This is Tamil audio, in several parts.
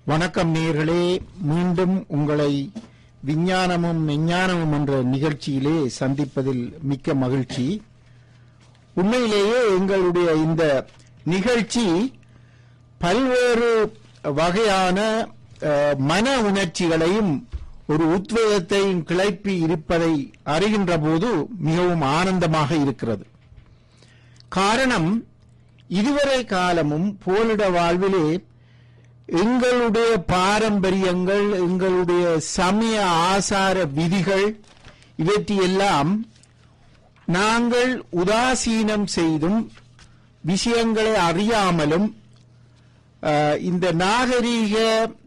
வணக்கம் நேயர்களே மீண்டும் உங்களை விஞ்ஞானமும் விஞ்ஞானமும் என்ற நிகழ்ச்சியிலே சந்திப்பதில் மிக்க மகிழ்ச்சி உண்மையிலேயே எங்களுடைய இந்த நிகழ்ச்சி பல்வேறு வகையான அஹ், மன உணர்ச்சிகளையும் ஒரு உத்வேகத்தையும் கிளப்பி இருப்பதை அறிகின்ற போது மிகவும் ஆனந்தமாக இருக்கிறது காரணம் இதுவரை காலமும் போலிட வாழ்விலே எங்களுடைய பாரம்பரியங்கள் எங்களுடைய சமய ஆசார விதிகள் இவற்றையெல்லாம் நாங்கள் உதாசீனம் செய்தும் விஷயங்களை அறியாமலும் அஹ், இந்த நாகரீக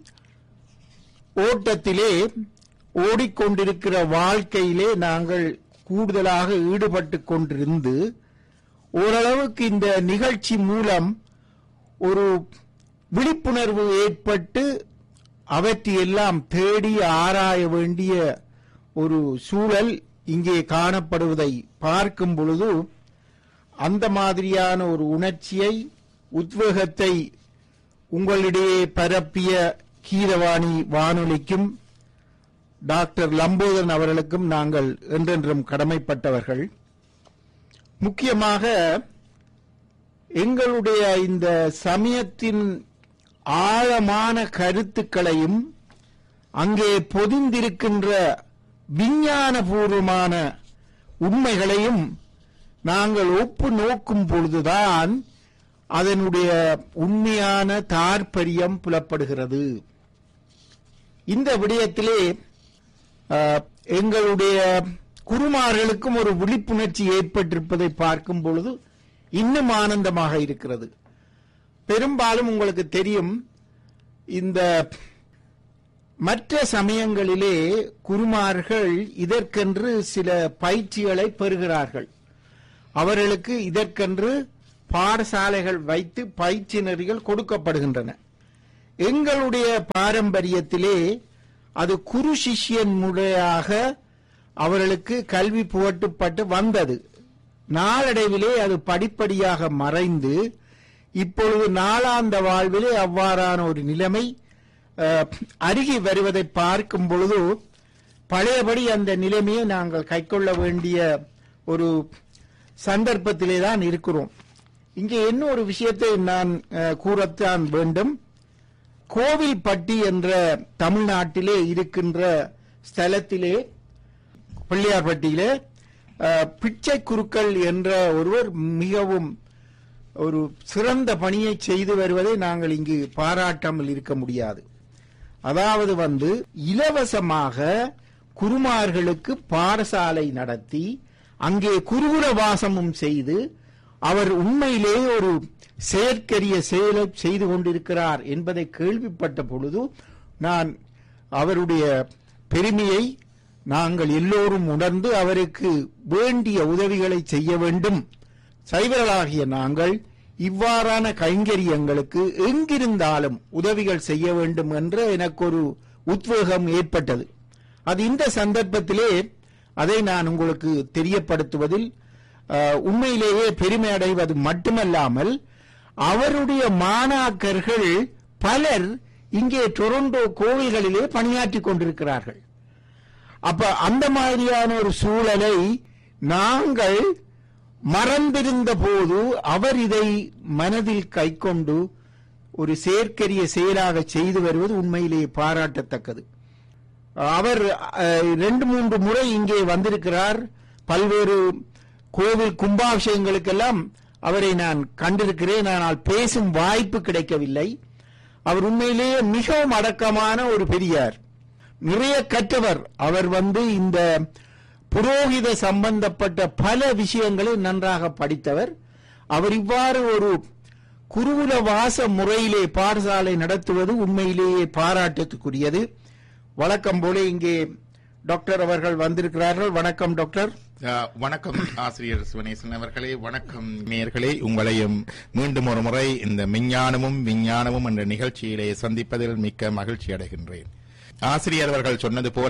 ஓட்டத்திலே ஓடிக்கொண்டிருக்கிற வாழ்க்கையிலே நாங்கள் கூடுதலாக ஈடுபட்டு கொண்டிருந்து ஓரளவுக்கு இந்த நிகழ்ச்சி மூலம் ஒரு விழிப்புணர்வு ஏற்பட்டு அவற்றையெல்லாம் தேடி ஆராய வேண்டிய ஒரு சூழல் இங்கே காணப்படுவதை பார்க்கும் பொழுது அந்த மாதிரியான ஒரு உணர்ச்சியை உத்வேகத்தை உங்களிடையே பரப்பிய கீரவாணி வானொலிக்கும் டாக்டர் லம்போதரன் அவர்களுக்கும் நாங்கள் என்றென்றும் கடமைப்பட்டவர்கள் முக்கியமாக எங்களுடைய இந்த சமயத்தின் ஆழமான கருத்துக்களையும் அங்கே பொதிந்திருக்கின்ற விஞ்ஞானபூர்வமான உண்மைகளையும் நாங்கள் ஒப்பு நோக்கும் பொழுதுதான் அதனுடைய உண்மையான தாற்பரியம் புலப்படுகிறது இந்த விடயத்திலே அஹ், எங்களுடைய குருமார்களுக்கும் ஒரு விழிப்புணர்ச்சி ஏற்பட்டிருப்பதை பார்க்கும் பொழுது இன்னும் ஆனந்தமாக இருக்கிறது பெரும்பாலும் உங்களுக்கு தெரியும் இந்த மற்ற சமயங்களிலே குருமார்கள் இதற்கென்று சில பயிற்சிகளை பெறுகிறார்கள் அவர்களுக்கு இதற்கென்று பாடசாலைகள் வைத்து பயிற்சி நெறிகள் கொடுக்கப்படுகின்றன எங்களுடைய பாரம்பரியத்திலே அது குரு சிஷ்யன் முறையாக அவர்களுக்கு கல்வி புகட்டப்பட்டு வந்தது நாளடைவிலே அது படிப்படியாக மறைந்து இப்பொழுது நாளாந்த வாழ்விலே அவ்வாறான ஒரு நிலைமை அஹ், அருகி வருவதை பார்க்கும் பொழுது பழையபடி அந்த நிலைமையை நாங்கள் கைக்கொள்ள வேண்டிய ஒரு சந்தர்ப்பத்திலே தான் இருக்கிறோம் இங்கே இன்னும் ஒரு விஷயத்தை நான் அஹ், கூறத்தான் வேண்டும் கோவில்பட்டி என்ற தமிழ்நாட்டிலே இருக்கின்ற ஸ்தலத்திலே பிள்ளையார்பட்டியிலே அஹ், பிச்சை குருக்கள் என்ற ஒருவர் மிகவும் ஒரு சிறந்த பணியை செய்து வருவதை நாங்கள் இங்கு பாராட்டாமல் இருக்க முடியாது அதாவது வந்து இலவசமாக குருமார்களுக்கு பாடசாலை நடத்தி அங்கே குருகுல வாசமும் செய்து அவர் உண்மையிலே ஒரு செயற்கரிய செயலை செய்து கொண்டிருக்கிறார் என்பதை கேள்விப்பட்ட பொழுது நான் அவருடைய பெருமையை நாங்கள் எல்லோரும் உணர்ந்து அவருக்கு வேண்டிய உதவிகளை செய்ய வேண்டும் சைவர்களாகிய நாங்கள் இவ்வாறான கைங்கரியங்களுக்கு எங்கிருந்தாலும் உதவிகள் செய்ய வேண்டும் என்ற எனக்கு ஒரு உத்வேகம் ஏற்பட்டது அது இந்த சந்தர்ப்பத்திலே அதை நான் உங்களுக்கு தெரியப்படுத்துவதில் அஹ், உண்மையிலேயே பெருமை அடைவது மட்டுமல்லாமல் அவருடைய மாணாக்கர்கள் பலர் இங்கே டொரண்டோ கோவில்களிலே பணியாற்றிக் கொண்டிருக்கிறார்கள் அப்ப அந்த மாதிரியான ஒரு சூழலை நாங்கள் மறந்திருந்த போது அவர் இதை மனதில் கைக்கொண்டு ஒரு செயற்கரிய செயலாக செய்து வருவது உண்மையிலேயே பாராட்டத்தக்கது அவர் அஹ், ரெண்டு மூன்று முறை இங்கே வந்திருக்கிறார் பல்வேறு கோவில் கும்பாபிஷேகங்களுக்கெல்லாம் அவரை நான் கண்டிருக்கிறேன் ஆனால் பேசும் வாய்ப்பு கிடைக்கவில்லை அவர் உண்மையிலேயே மிகவும் அடக்கமான ஒரு பெரியார் நிறைய கற்றவர் அவர் வந்து இந்த புரோகித சம்பந்தப்பட்ட பல விஷயங்களை நன்றாக படித்தவர் அவர் இவ்வாறு ஒரு குருகுல வாச முறையிலே பாடசாலை நடத்துவது உண்மையிலேயே பாராட்டத்துக்குரியது வழக்கம் போல இங்கே டாக்டர் அவர்கள் வந்திருக்கிறார்கள் வணக்கம் டாக்டர் அஹ், வணக்கம் ஆசிரியர் சிவனேசன் அவர்களே வணக்கம் நேயர்களே உங்களையும் மீண்டும் ஒரு முறை இந்த விஞ்ஞானமும் விஞ்ஞானமும் என்ற நிகழ்ச்சியிலே சந்திப்பதில் மிக்க மகிழ்ச்சி அடைகின்றேன் ஆசிரியர் அவர்கள் சொன்னது போல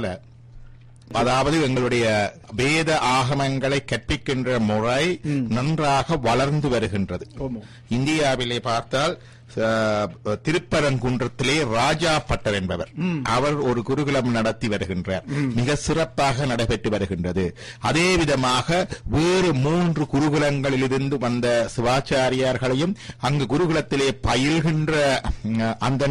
அதாவது எங்களுடைய வேத ஆகமங்களை கற்பிக்கின்ற முறை நன்றாக வளர்ந்து வருகின்றது ஆமாம். இந்தியாவிலே பார்த்தால் அஹ், திருப்பரங்குன்றத்திலே ராஜா பட்டர் என்பவர் அவர் ஒரு குருகுலம் நடத்தி வருகின்றார் மிக சிறப்பாக நடைபெற்று வருகின்றது அதே விதமாக வேறு மூன்று குருகுலங்களிலிருந்து வந்த சிவாச்சாரியார்களையும் அங்கு குருகுலத்திலே பயில்கின்ற ம், அந்தன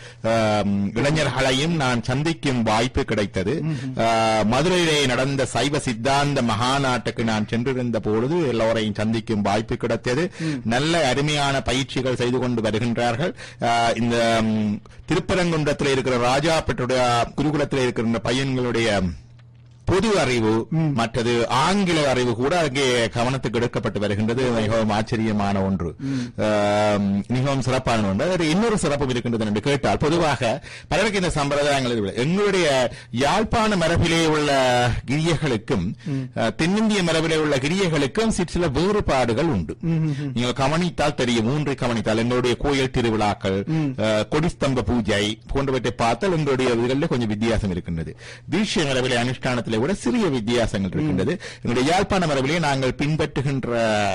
அஹ், இளைஞர்களையும் நான் சந்திக்கும் வாய்ப்பு கிடைத்தது அஹ், மதுரையிலே நடந்த சைவ சித்தாந்த மகாநாட்டுக்கு நான் சென்றிருந்த பொழுது எல்லோரையும் சந்திக்கும் வாய்ப்பு கிடைத்தது நல்ல அருமையான பயிற்சிகள் செய்து கொண்டு வருகின்றார்கள் அஹ், இந்த ம், திருப்பரங்குன்றத்தில் இருக்கிற ராஜா பெற்றுடைய குருகுலத்தில் இருக்கிற இந்த பையன்களுடைய பொது அறிவு மற்றது ஆங்கில அறிவு கூட அங்கே கவனத்துக்கு எடுக்கப்பட்டு வருகின்றது மிகவும் ஆச்சரியமான ஒன்று ஆம், மிகவும் சிறப்பான ஒன்று அதில் இன்னொரு சிறப்பு இருக்கின்றது என்று கேட்டால் பொதுவாக பலருக்கு இந்த சம்பிரதாயங்கள் இல்லை. எங்களுடைய யாழ்ப்பாண மரபிலே உள்ள கிரியர்களுக்கும் அஹ், தென்னிந்திய மரபிலே உள்ள கிரியர்களுக்கும் சிற்சில சில வேறுபாடுகள் உண்டு நீங்கள் கவனித்தால் தெரியும் மூன்றை கவனித்தால் எங்களுடைய கோயில் திருவிழாக்கள் அஹ், கொடிஸ்தம்ப பூஜை போன்றவற்றை பார்த்தால் எங்களுடைய இதுகளில் கொஞ்சம் வித்தியாசம் இருக்கின்றது தீட்சை மரபிலே அனுஷ்டானத்திலே கூட சிறிய வித்தியாசங்கள் இருக்கின்றது எங்களுடைய யாழ்ப்பாண மரபிலே நாங்கள் பின்பற்றுகின்ற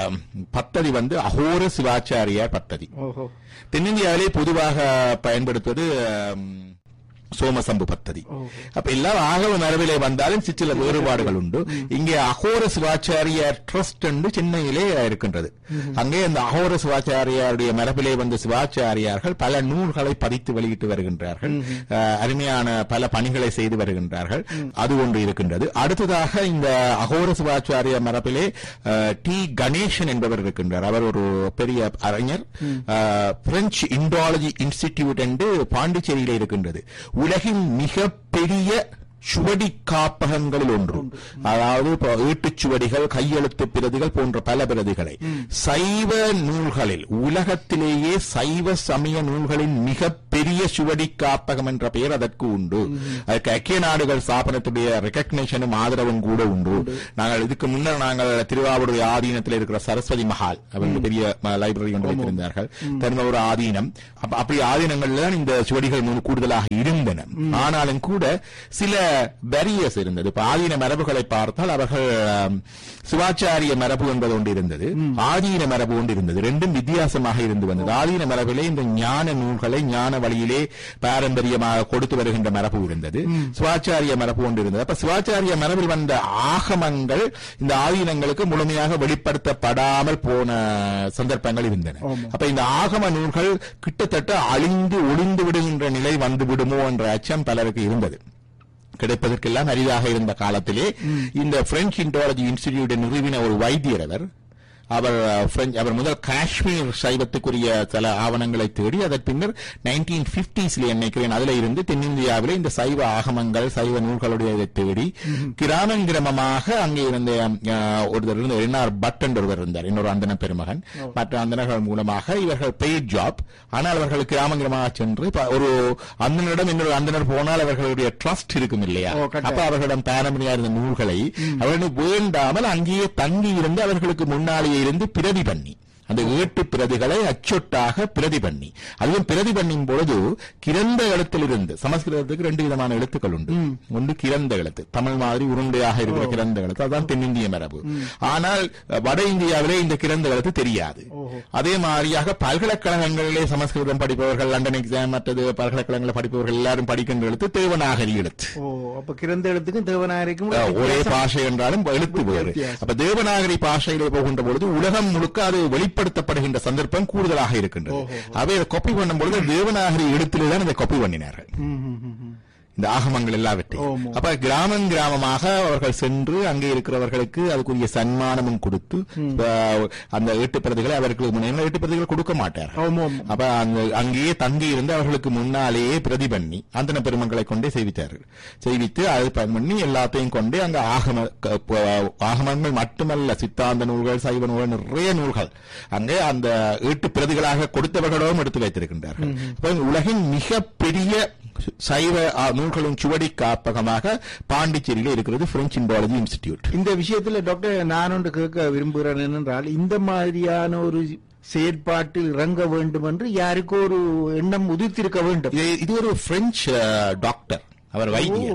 பத்ததி வந்து அகோர சிவாச்சாரியார் பத்ததி ஓஹோ தென்னிந்தியாவிலே பொதுவாக பயன்படுத்துவது அம், சோமசம்பு பத்ததி அப்ப எல்லாம் ஆகவ மரபிலே வந்தாலும் சிற்சில வேறுபாடுகள் உண்டு இங்கே அகோர சிவாச்சாரியார் ட்ரஸ்ட் என்று சென்னையிலே இருக்கின்றது அங்கே அந்த அகோர சிவாச்சாரியாருடைய மரபிலே வந்த சிவாச்சாரியார்கள் பல நூல்களை பதித்து வெளியிட்டு வருகின்றார்கள் அஹ், அருமையான பல பணிகளை செய்து வருகின்றார்கள் அது ஒன்று இருக்கின்றது அடுத்ததாக இந்த அகோர சிவாச்சாரிய மரபிலே அஹ், டி கணேசன் என்பவர் இருக்கின்றார் அவர் ஒரு பெரிய அறிஞர் அஹ், பிரெஞ்சு இண்டாலஜி இன்ஸ்டிடியூட் என்று பாண்டிச்சேரியில இருக்கின்றது உலகின் மிகப்பெரிய சுவடி காப்பகங்களில் ஒன்று அதாவது இப்போ ஈட்டுச் சுவடிகள் கையெழுத்து பிரதிகள் போன்ற பல பிரதிகளை சைவ நூல்களில் உலகத்திலேயே சைவ சமய நூல்களின் மிகப்பெரிய சுவடி காப்பகம் என்ற பெயர் அதற்கு உண்டு அதுக்கு ஐக்கிய நாடுகள் ஸ்தாபனத்துடைய ரெகக்னேஷனும் ஆதரவும் கூட உண்டு நாங்கள் இதுக்கு முன்னர் நாங்கள் திருவாவூர் ஆதீனத்தில் இருக்கிற சரஸ்வதி மஹால் அவர்கள் பெரிய லைப்ரரி ஒன்று வைத்திருந்தார்கள் தருமபுர ஆதீனம் அப்ப அப்படி ஆதீனங்கள்ல தான் இந்த சுவடிகள் நூல் கூடுதலாக இருந்தன ஆனாலும் கூட சில பேரியர்ஸ் இருந்தது இப்ப ஆதீன மரபுகளை பார்த்தால் அவர்கள் ஆம், சிவாச்சாரிய மரபு என்பது ஒன்று இருந்தது ஆதீன மரபு ஒன்று இருந்தது ரெண்டும் வித்தியாசமாக இருந்து வந்தது ஆதீன மரபிலே இந்த ஞான நூல்களை ஞான வழியிலே பாரம்பரியமாக கொடுத்து வருகின்ற மரபு இருந்தது சிவாச்சாரிய மரபு ஒன்று இருந்தது அப்ப சிவாச்சாரிய மரபில் வந்த ஆகமங்கள் இந்த ஆதீனங்களுக்கு முழுமையாக வெளிப்படுத்தப்படாமல் போன சந்தர்ப்பங்கள் இருந்தன அப்ப இந்த ஆகம நூல்கள் கிட்டத்தட்ட அழிந்து ஒளிந்து விடுகின்ற நிலை வந்து விடுமோ என்ற அச்சம் பலருக்கு இருந்தது கிடைப்பதற்கெல்லாம் அரிதாக இருந்த காலத்திலே இந்த பிரெஞ்சு இன்டாலஜி இன்ஸ்டிடியூட்டை நிறுவின ஒரு வைத்தியர் அவர் அவர் அஹ், பிரெஞ்சு அவர் முதல் காஷ்மீர் சைவத்துக்குரிய சில ஆவணங்களை தேடி அதன் பின்னர் நைன்டீன் பிப்டிஸ்ல நினைக்கிறேன் அதுல இருந்து தென்னிந்தியாவிலே இந்த சைவ ஆகமங்கள் சைவ நூல்களுடைய இதை தேடி கிராமம் கிராமமாக அங்கே இருந்த அஹ், ஒருத்தர் இருந்த என்ஆர் பட் என்ற ஒருவர் இருந்தார் இன்னொரு அந்தன பெருமகன் மற்ற அந்தனர்கள் மூலமாக இவர்கள் பெய்ட் ஜாப் ஆனால் அவர்கள் கிராமம் கிராமமாக சென்று இப்ப ஒரு அந்தனிடம் இன்னொரு அந்தனர் போனால் அவர்களுடைய ட்ரஸ்ட் இருக்கும் இல்லையா ஓ, கட்டாயம். அப்ப அவர்களிடம் பாரம்பரியா இருந்த நூல்களை அவர்கள் வேண்டாமல் அங்கேயே தங்கி இருந்து அவர்களுக்கு முன்னாலேயே இருந்து பிரதி பண்ணி அந்த ஏட்டு பிரதிகளை அச்சொட்டாக பிரதி பண்ணி அதுவும் பிரதி பண்ணும் பொழுது கிரந்த எழுத்திலிருந்து சமஸ்கிருதத்துக்கு ரெண்டு விதமான எழுத்துக்கள் உண்டு ஒன்று கிரந்த எழுத்து தமிழ் மாதிரி உருண்டையாக இருக்கிற கிரந்த எழுத்து அதுதான் தென்னிந்திய மரபு ஆனால் அஹ், வட இந்தியாவிலே இந்த கிரந்த எழுத்து தெரியாது அதே மாதிரியாக பல்கலைக்கழகங்களிலே சமஸ்கிருதம் படிப்பவர்கள் லண்டன் எக்ஸாம் மற்றது பல்கலைக்கழகங்களில் படிப்பவர்கள் எல்லாரும் படிக்கின்ற எழுத்து தேவநாகரி எழுத்து ஓ அப்ப கிரந்த எழுத்துக்கும் தேவநாயரிக்கும் உள்ள அஹ், ஒரே வித்தியாசம். பாஷை என்றாலும் எழுத்து வேறு வித்தியாசம். அப்ப தேவநாகரி பாஷையிலே போகின்ற பொழுது உலகம் முழுக்க அது வெளிப்படுத்தப்படுகின்ற சந்தர்ப்பம் கூடுதலாக இருக்கின்றது அவை காப்பி பண்ணும் பொழுது தேவநாகரி எழுத்திலே தான் இதை காப்பி பண்ணினார்கள் ம், ம், ம், ம். இந்த ஆகமங்கள் எல்லாவற்றையும் ஆமா. அப்ப கிராமம் கிராமமாக அவர்கள் சென்று அங்கே இருக்கிறவர்களுக்கு அதுக்குரிய சன்மானமும் கொடுத்து அஹ், அந்த ஏட்டு பிரதிகளை அவர்களுக்கு முன்னே ஏட்டு பிரதிகள் கொடுக்க மாட்டார்கள் ஆமா, ஆமா. அப்ப அந்த அங்கேயே தங்கி இருந்து அவர்களுக்கு முன்னாலேயே பிரதி பண்ணி அந்தன பெருமக்களை கொண்டே செய்வித்தார்கள் செய்வித்து அது பயன் பண்ணி எல்லாத்தையும் கொண்டு அங்க ஆகம க- ப- ஆகமங்கள் மட்டுமல்ல சித்தாந்த நூல்கள் சைவ நூல்கள் நிறைய நூல்கள் அங்கே அந்த ஈட்டு பிரதிகளாக கொடுத்தவர்களும் எடுத்து வைத்திருக்கின்றார்கள் அப்ப உலகின் மிகப்பெரிய சைவ ஆ, நூல்களின் சுவடி காப்பகமாக பாண்டிச்சேரியில இருக்கிறது பிரெஞ்சு இண்டாலஜி இன்ஸ்டிடியூட் இந்த விஷயத்துல டாக்டர் நான் ஒன்று கேட்க விரும்புகிறேன் என்னென்றால் இந்த மாதிரியான ஒரு செயற்பாட்டில் இறங்க வேண்டும் என்று யாருக்கோ ஒரு எண்ணம் உதித்திருக்க வேண்டும் இது இது ஒரு பிரெஞ்சு அஹ், டாக்டர் அவர் வைத்தியர்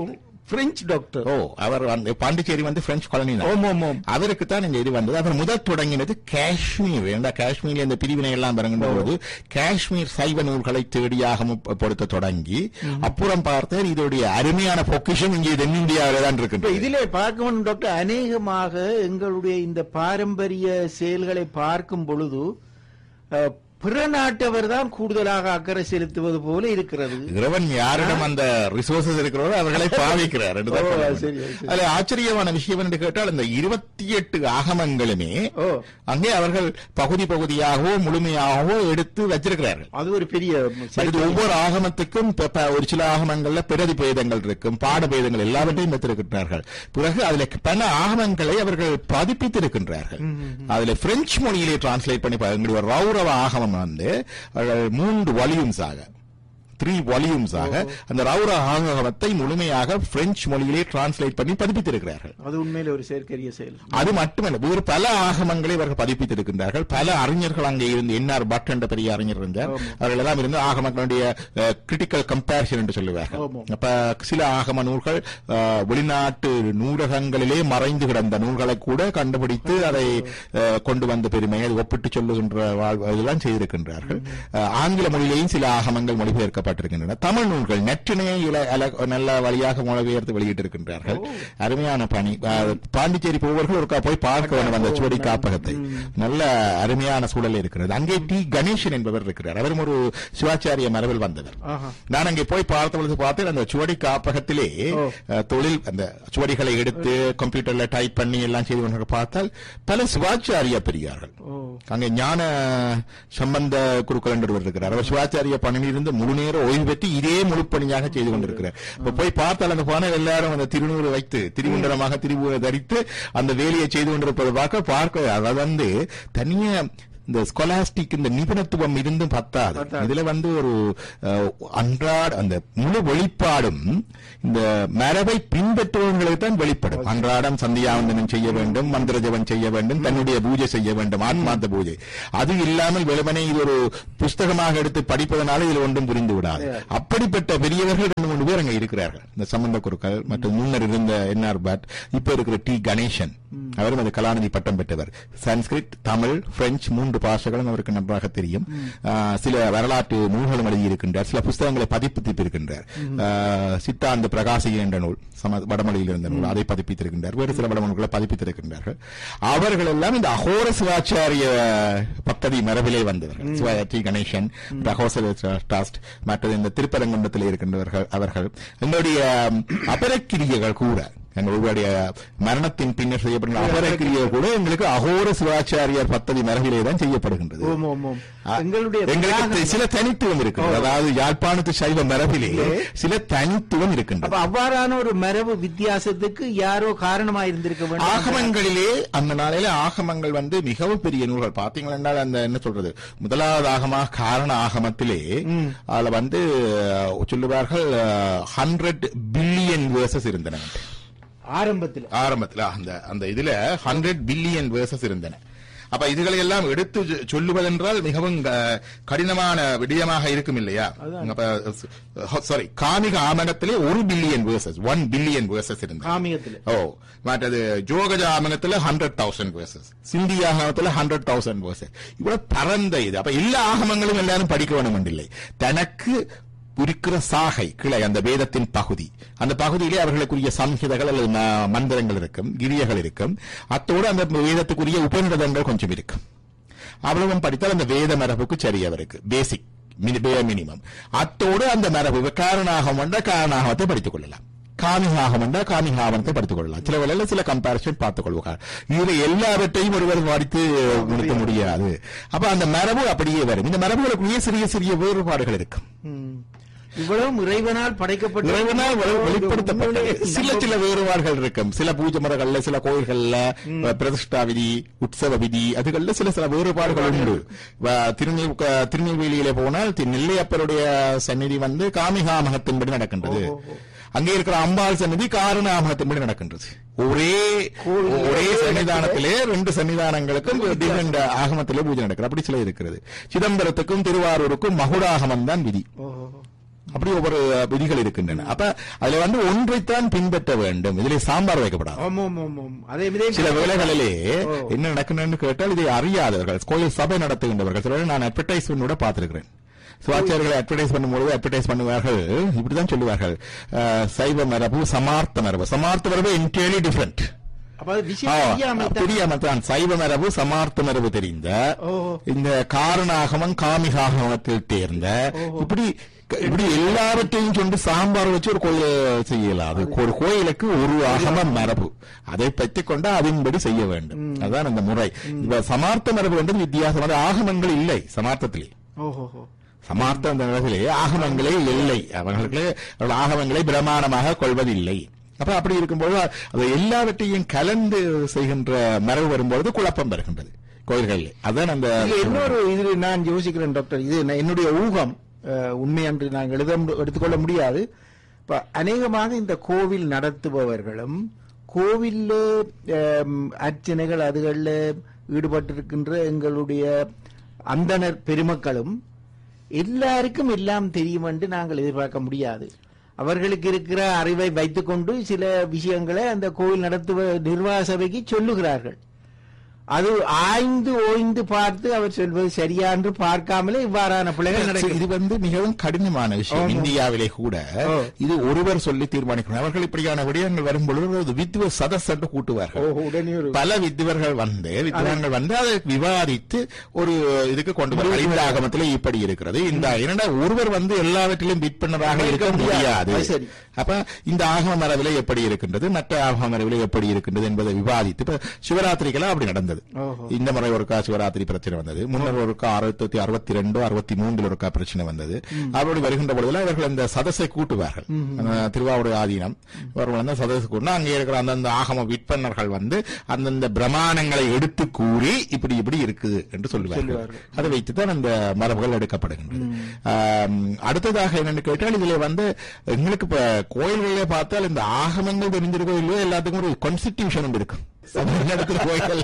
பிரெஞ்சு டாக்டர் ஓ அவர் வந்து பாண்டிச்சேரி வந்து பிரெஞ்சு காலனி தான் ஓம் ஓம் ஓம் அவருக்கு தான் இந்த இது வந்தது அவர் முதல் தொடங்கினது காஷ்மீர் ஏண்டா காஷ்மீர்ல இந்த பிரிவினை எல்லாம் இறங்குகின்ற போது காஷ்மீர் சைவ நூல்களை தேடியாக பொறுத்த தொடங்கி அப்புறம் பார்த்தார் இதோடைய அருமையான பொக்கிஷம் இங்கே தென்னிந்தியாவில தான் இப்ப இருக்கு இதிலே பார்க்க வேண்டும் டாக்டர் அநேகமாக எங்களுடைய இந்த பாரம்பரிய செயல்களை பார்க்கும் பொழுது அஹ், பிற நாட்டவர் தான் கூடுதலாக அக்கறை செலுத்துவது போல இருக்கிறது இறைவன் யாரிடம் அந்த ரிசோர்சஸ் இருக்கிறதோ அவர்களை பாவிக்கிறார் என்று தான் ஓ, சொல்ல சரி, வேண்டும். சரி. அதுல ஆச்சரியமான விஷயம் என்று கேட்டால் இந்த இருபத்தி எட்டு ஆகமங்களுமே ஓ அங்கே அவர்கள் பகுதி பகுதியாகவோ முழுமையாகவோ எடுத்து வச்சிருக்கிறார்கள் அது ஒரு பெரிய இது ஒவ்வொரு ஆகமத்துக்கும் ப- ப- ஒரு சில ஆகமங்கள்ல பிரதி பேதங்கள் இருக்கும் பாட பேதங்கள் எல்லாவற்றையும் வைத்திருக்கின்றார்கள் பிறகு அதுல பல ஆகமங்களை அவர்கள் பதிப்பித்திருக்கின்றார்கள் அதுல பிரெஞ்சு மொழியிலே டிரான்ஸ்லேட் பண்ணி பா- எங்களுடைய ரௌரவ ஆகமம் வந்து அவர்கள் மூன்று வால்யூம்ஸ் ஆக த்ரீ வால்யூம்ஸ் ஆக அந்த ரௌர ஆகமத்தை முழுமையாக பிரெஞ்சு மொழியிலே டிரான்ஸ்லேட் பண்ணி பதிப்பித்திருக்கிறார்கள் அது உண்மையில ஒரு செயற்கரிய செயல் அது மட்டுமல்ல வேறு பல ஆகமங்களை இவர்கள் பதிப்பித்திருக்கின்றார்கள் பல அறிஞர்கள் அங்கே இருந்து என்ஆர் பட் என்ற பெரிய அறிஞர் இருந்தார் அவர்கள் எல்லாம் இருந்து ஆகமங்களுடைய கிரிட்டிக்கல் கம்பேரிசன் என்று சொல்லுவார்கள் ஆமாம். அப்ப சில ஆகம நூல்கள் அஹ், வெளிநாட்டு நூலகங்களிலே மறைந்து கிடந்த நூல்களை கூட கண்டுபிடித்து அதை அஹ், கொண்டு வந்த பெருமை அது ஒப்பிட்டு சொல்லுகின்ற வாழ்- இதெல்லாம் செய்திருக்கின்றார்கள் அஹ், ஆங்கில மொழியிலேயும் சில ஆகமங்கள் மொழிபெயர்க்கப்பட்டிருக்கின்றன தமிழ் நூல்கள் நற்றினையை இல- அல- நல்ல வழியாக மொழிபெயர்த்து வெளியிட்டிருக்கின்றார்கள் அருமையான பணி அஹ், பாண்டிச்சேரி போவர்கள் ஒருக்கா போய் பார்க்க வேண்டும் அந்த சுவடி காப்பகத்தை நல்ல அருமையான சூழல் இருக்கிறது அங்கே டி கணேசன் என்பவர் இருக்கிறார் அவரும் ஒரு சிவாச்சாரிய மரபில் வந்தவர் ஆஹா. நான் அங்கே போய் பார்த்த பொழுது பார்த்தேன் அந்த சுவடி காப்பகத்திலே ஓ. அஹ், தொழில் அந்த சுவடிகளை எடுத்து கம்ப்யூட்டர்ல டைப் பண்ணி எல்லாம் செய்து கொண்டு பார்த்தால் பல சிவாச்சாரிய பெரியார்கள் ஓ அங்கே ஞான சம்பந்த குருக்கள் என்று ஒருவர் இருக்கிறார் அவர் சிவாச்சாரிய பணியிலிருந்து முழு நேர ஓய்வு பெற்று இதே முழு பணியாக செய்து கொண்டிருக்கிறார் இப்ப போய் பார்த்தால் அந்த பானை எல்லாரும் அந்த திருநூறு வைத்து திருமண்டலமாக திருவு தரித்து அந்த வேலையை செய்து கொண்டிருப்பதை பார்க்க பார்க்க அதை வந்து தனியா இந்த ஸ்கொலாஸ்டிக் இந்த நிபுணத்துவம் இருந்தும் பத்தாது பத்தாது. இதுல வந்து ஒரு அஹ், அன்றாட அந்த முழு வெளிப்பாடும் இந்த மரபை பின்பற்றுபவர்களுக்கு தான் வெளிப்படும் அன்றாடம் சந்தியாவந்தனம் செய்ய வேண்டும் மந்திர ஜபம் செய்ய வேண்டும் தன்னுடைய பூஜை செய்ய வேண்டும் ஆத்மார்த்த பூஜை அது இல்லாமல் வெறுமனே இது ஒரு புஸ்தகமாக எடுத்து படிப்பதனால இதுல ஒன்றும் புரிந்து விடாது அப்படிப்பட்ட பெரியவர்கள் ரெண்டு மூணு பேர் அங்க இருக்கிறார்கள் இந்த சம்பந்த குருக்கள் மற்றும் முன்னர் இருந்த என்ஆர் பட் இப்ப இருக்கிற டி கணேசன் அவரும் அது கலாநிதி பட்டம் பெற்றவர் சன்ஸ்கிரிட் தமிழ் பிரெஞ்சு மூன்று பாஷைகளும் அவருக்கு நன்றாக தெரியும் ஆஹ், சில வரலாற்று நூல்களும் எழுதியிருக்கின்றார் சில புஸ்தகங்களை பதிப்பித்திருக்கின்றார் ஆஹ், சித்தாந்த பிரகாசி என்ற நூல் சம வடமொழியில் இருந்த நூல் அதை பதிப்பித்திருக்கின்றார் வேறு சில வடமொழிகளை பதிப்பித்திருக்கின்றார்கள் அவர்கள் எல்லாம் இந்த அகோர சிவாச்சாரிய பக்ததி மரபிலே வந்தவர்கள் சிவா டி கணேசன் அகோச டாஸ்ட் மற்றது இந்த திருப்பரங்குன்றத்தில் இருக்கின்றவர்கள் அவர்கள் எங்களுடைய ம், அபரக்கிரியைகள் கூட எங்களுடைய மரணத்தின் பின்னர் செய்யப்படும் அபரக்கிரியை கூட எங்களுக்கு அகோர சிவாச்சாரியார் பத்ததி மரபிலே தான் செய்யப்படுகின்றது ஓம் ஓம் ஓம் ஆ, எங்களுடைய எங்களுக்கு தியாகம். சில தனித்துவம் இருக்கிறது அதாவது யாழ்ப்பாணத்து சைவ மரபிலே சில தனித்துவம் இருக்கின்றது அப்ப அவ்வாறான ஒரு மரபு வித்தியாசத்துக்கு யாரோ காரணமா இருந்திருக்க வேண்டும் ஆகமங்களிலே அந்த நாளையில ஆகமங்கள் வந்து மிகவும் பெரிய நூல்கள் பாத்தீங்களா என்றால் அந்த என்ன சொல்றது முதலாவது ஆகமா காரண ஆகமத்திலே அதுல வந்து அஹ், சொல்லுவார்கள் ஹண்ட்ரட் பில்லியன் வேர்சஸ் இருந்தன ஆரம்பத்துல ஆரம்பத்துல அந்த அந்த இதுல ஹண்ட்ரட் பில்லியன் வேர்சஸ் இருந்தன அப்ப இதுகளை எல்லாம் எடுத்து சொ- சொல்லுவதென்றால் மிகவும் க- கடினமான விடயமாக இருக்கும் இல்லையா அப்ப சாரி காமிக ஆமகத்திலே ஒரு billion verses one billion verses இருந்தன காமியத்துல ஓ மற்றது ஜோகஜ ஆமகத்துல ஹண்ட்ரட் தௌசண்ட் வேர்சஸ் சிந்தி ஆகமத்துல ஹண்ட்ரட் தௌசண்ட் வேர்சஸ் இவ்வளவு பரந்த இது அப்ப எல்லா ஆகமங்களும் எல்லாரும் படிக்க வேண்டும் இல்லை தனக்கு இருக்கிற சாகை கிளை அந்த வேதத்தின் பகுதி அந்த பகுதியிலே அவர்களுக்குரிய சம்ஹிதங்கள் அல்லது ம- மந்திரங்கள் இருக்கும் கிரியைகள் இருக்கும் அத்தோடு அந்த வேதத்துக்குரிய உபநிடதங்கள் கொஞ்சம் இருக்கும் அவ்வளவும் படித்தால் அந்த வேத மரபுக்கு சரி அவருக்கு பேசிக் மினிமம் அத்தோடு அந்த மரபு காரணாகம் வந்த காரணாகத்தை படித்துக் கொள்ளலாம் காமிகாகம் வந்தா காமிகாவனத்தை படித்துக் கொள்ளலாம் சில வேளையில சில கம்பாரிசன் பார்த்துக் கொள்வார்கள் இதுல எல்லாவற்றையும் ஒருவர் படித்து முடிக்க முடியாது அப்ப அந்த மரபு அப்படியே வரும் இந்த மரபுகளுக்குரிய சிறிய சிறிய வேறுபாடுகள் இருக்கும் ம். இவ்வளவு இறைவனால் படைக்கப்பட்ட இறைவனால் வெளி- வெளிப்படுத்தப்பட்டது சில சில வேறுபாடுகள் இருக்கும் சில பூஜை முறைகள்ல சில கோயில்கள்ல பிரதிஷ்டா விதி உற்சவ விதி அதுகள்ல சில சில வேறுபாடுகள் உண்டு வ- திருநெல் க- திருநெல்வேலியிலே போனால் தி- நெல்லையப்பருடைய சந்நிதி வந்து காமிகாமகத்தின்படி நடக்கின்றது அங்கே இருக்கிற அம்பாள் சந்நிதி காரணாமகத்தின்படி நடக்கின்றது ஒரே ஒரே சன்னிதானத்திலே ரெண்டு சன்னிதானங்களுக்கும் டிஃபரெண்ட் ஆகமத்திலே பூஜை நடக்கிறது அப்படி சில இருக்கிறது சிதம்பரத்துக்கும் திருவாரூருக்கும் மகுடாகமம் தான் விதி ஓஹோ. அப்படி ஒவ்வொரு விதிகள் இருக்கின்றன அப்ப அதுல வந்து ஒன்றைத்தான் பின்பற்ற வேண்டும் இதிலே சாம்பார் வைக்கப்படாது ஆமா ஆமா ஆமா ஆமா. அதே மாதிரி சில வேளைகளிலே ஓ. என்ன நடக்குன்னு கேட்டால் இதை அறியாதவர்கள் கோயில் சபை நடத்துகின்றவர்கள் சில வேளை நான் அட்வர்டைஸ்மெண்ட் பார்த்திருக்கிறேன் சிவாச்சாரியர்களை அட்வர்டைஸ் பண்ணும்போது அட்வர்டைஸ் பண்ணுவார்கள் இப்படிதான் சொல்லுவார்கள் அஹ், சைவ மரபு சமார்த்த மரபு சமார்த்த மரபு என்டையர்லி டிஃபரெண்ட் அப்ப அது விஷயம் தெரியாமல் தான் தெரியாம தான் சைவ மரபு சமார்த்த மரபு தெரிந்த ஓஹோ. இந்த காரணாகமம் காமிகாகமத்தில் தேர்ந்த இப்படி இப்படி எல்லாவற்றையும் கொண்டு சாம்பார் வச்சு ஒரு கோயில் செய்யலாம் அது ஒரு கோயிலுக்கு ஒரு ஆகம மரபு அதை பற்றி கொண்டு அதன்படி செய்ய வேண்டும் அதுதான் அந்த முறை இப்ப சமார்த்த மரபு என்றது வித்தியாசமான ஆகமங்கள் இல்லை சமார்த்தத்திலே ஓஹோ சமார்த்த அந்த நிலத்திலே ஆகமங்களே இல்லை அவர்களுக்கு அவர்கள் ஆகமங்களை பிரமாணமாக கொள்வதில்லை அப்ப அப்படி இருக்கும்போது அது எல்லாவற்றையும் கலந்து செய்கின்ற மரபு வரும்பொழுது குழப்பம் வருகின்றது கோயில்களில் அதான் அந்த இதுல இன்னொரு இது நான் யோசிக்கிறேன் டாக்டர் இது நான் என்னுடைய ஊகம் அஹ், உண்மை என்று நான் எழுத மு- எடுத்துக்கொள்ள முடியாது இப்ப அநேகமாக இந்த கோவில் நடத்துபவர்களும் கோவில்ல அம், அர்ச்சனைகள் அதுகளில் ஈடுபட்டிருக்கின்ற எங்களுடைய அந்தணர் பெருமக்களும் எல்லாருக்கும் எல்லாம் தெரியும் என்று நாங்கள் எதிர்பார்க்க முடியாது அவர்களுக்கு இருக்கிற அறிவை வைத்துக்கொண்டு சில விஷயங்களை அந்த கோவில் நடத்துவ நிர்வாக சபைக்கு சொல்லுகிறார்கள் அது ஆய்ந்து ஓய்ந்து பார்த்து அவர் சொல்வது சரியா என்று பார்க்காமலே இவ்வாறான பிள்ளைகள் நடக்கும் இது வந்து மிகவும் கடினமான விஷயம் ஆமா. இந்தியாவிலே கூட ஓ. இது ஒருவர் சொல்லி தீர்மானிக்கணும் அவர்கள் இப்படியான விடயங்கள் வரும்பொழுது அது வித்துவ சதஸ் என்று கூட்டுவார்கள் ஓஹோ, உடனே ஒரு பல வித்துவர்கள் வந்து வித்வான்கள் வந்து அதை விவாதித்து ஒரு இதுக்கு கொண்டு வர இந்த ஆகமத்திலே இப்படி இருக்கிறது இந்த இரண்ட ஒருவர் வந்து எல்லாவற்றிலும் விற்பனராக இருக்க முடியாது அது சரி. அப்ப இந்த ஆகம மரபிலே எப்படி இருக்கின்றது மற்ற ஆகம மரபிலே எப்படி இருக்கின்றது என்பதை விவாதித்து இப்ப சிவராத்திரிக்கெல்லாம் அப்படி நடந்தது ஓஹோ. இந்த முறை ஒருக்கா சிவராத்திரி பிரச்சனை வந்தது முன்னர் ஒருக்கா ஆயிரத்தி அறுபத்தி ரெண்டோ அறுபத்தி மூன்றில் ஒருக்கா பிரச்சனை வந்தது அப்படி வருகின்ற பொழுதுல இவர்கள் அந்த சதஸை கூட்டுவார்கள் அந்த திருவாவூர் ஆதீனம் இவர்கள் வந்து சதஸை கூட்டினா அங்கே இருக்கிற அந்தந்த ஆகம விற்பனர்கள் வந்து அந்தந்த பிரமாணங்களை எடுத்து கூறி இப்படி இப்படி இருக்குது என்று சொல்லுவார்கள் சொல்லுவார்கள். அதை வைத்துதான் அந்த மரபுகள் எடுக்கப்படுகின்றது ஆம், அடுத்ததாக என்னன்னு கேட்டால் இதுல வந்து எங்களுக்கு இப்ப கோயில்களே பார்த்தால் இந்த ஆகமங்கள் தெரிஞ்சிருக்கோ இல்லையோ எல்லாத்துக்கும் ஒரு கான்ஸ்டிடியூஷன் இருக்கு தமிழ்நாடு கோயில்கள்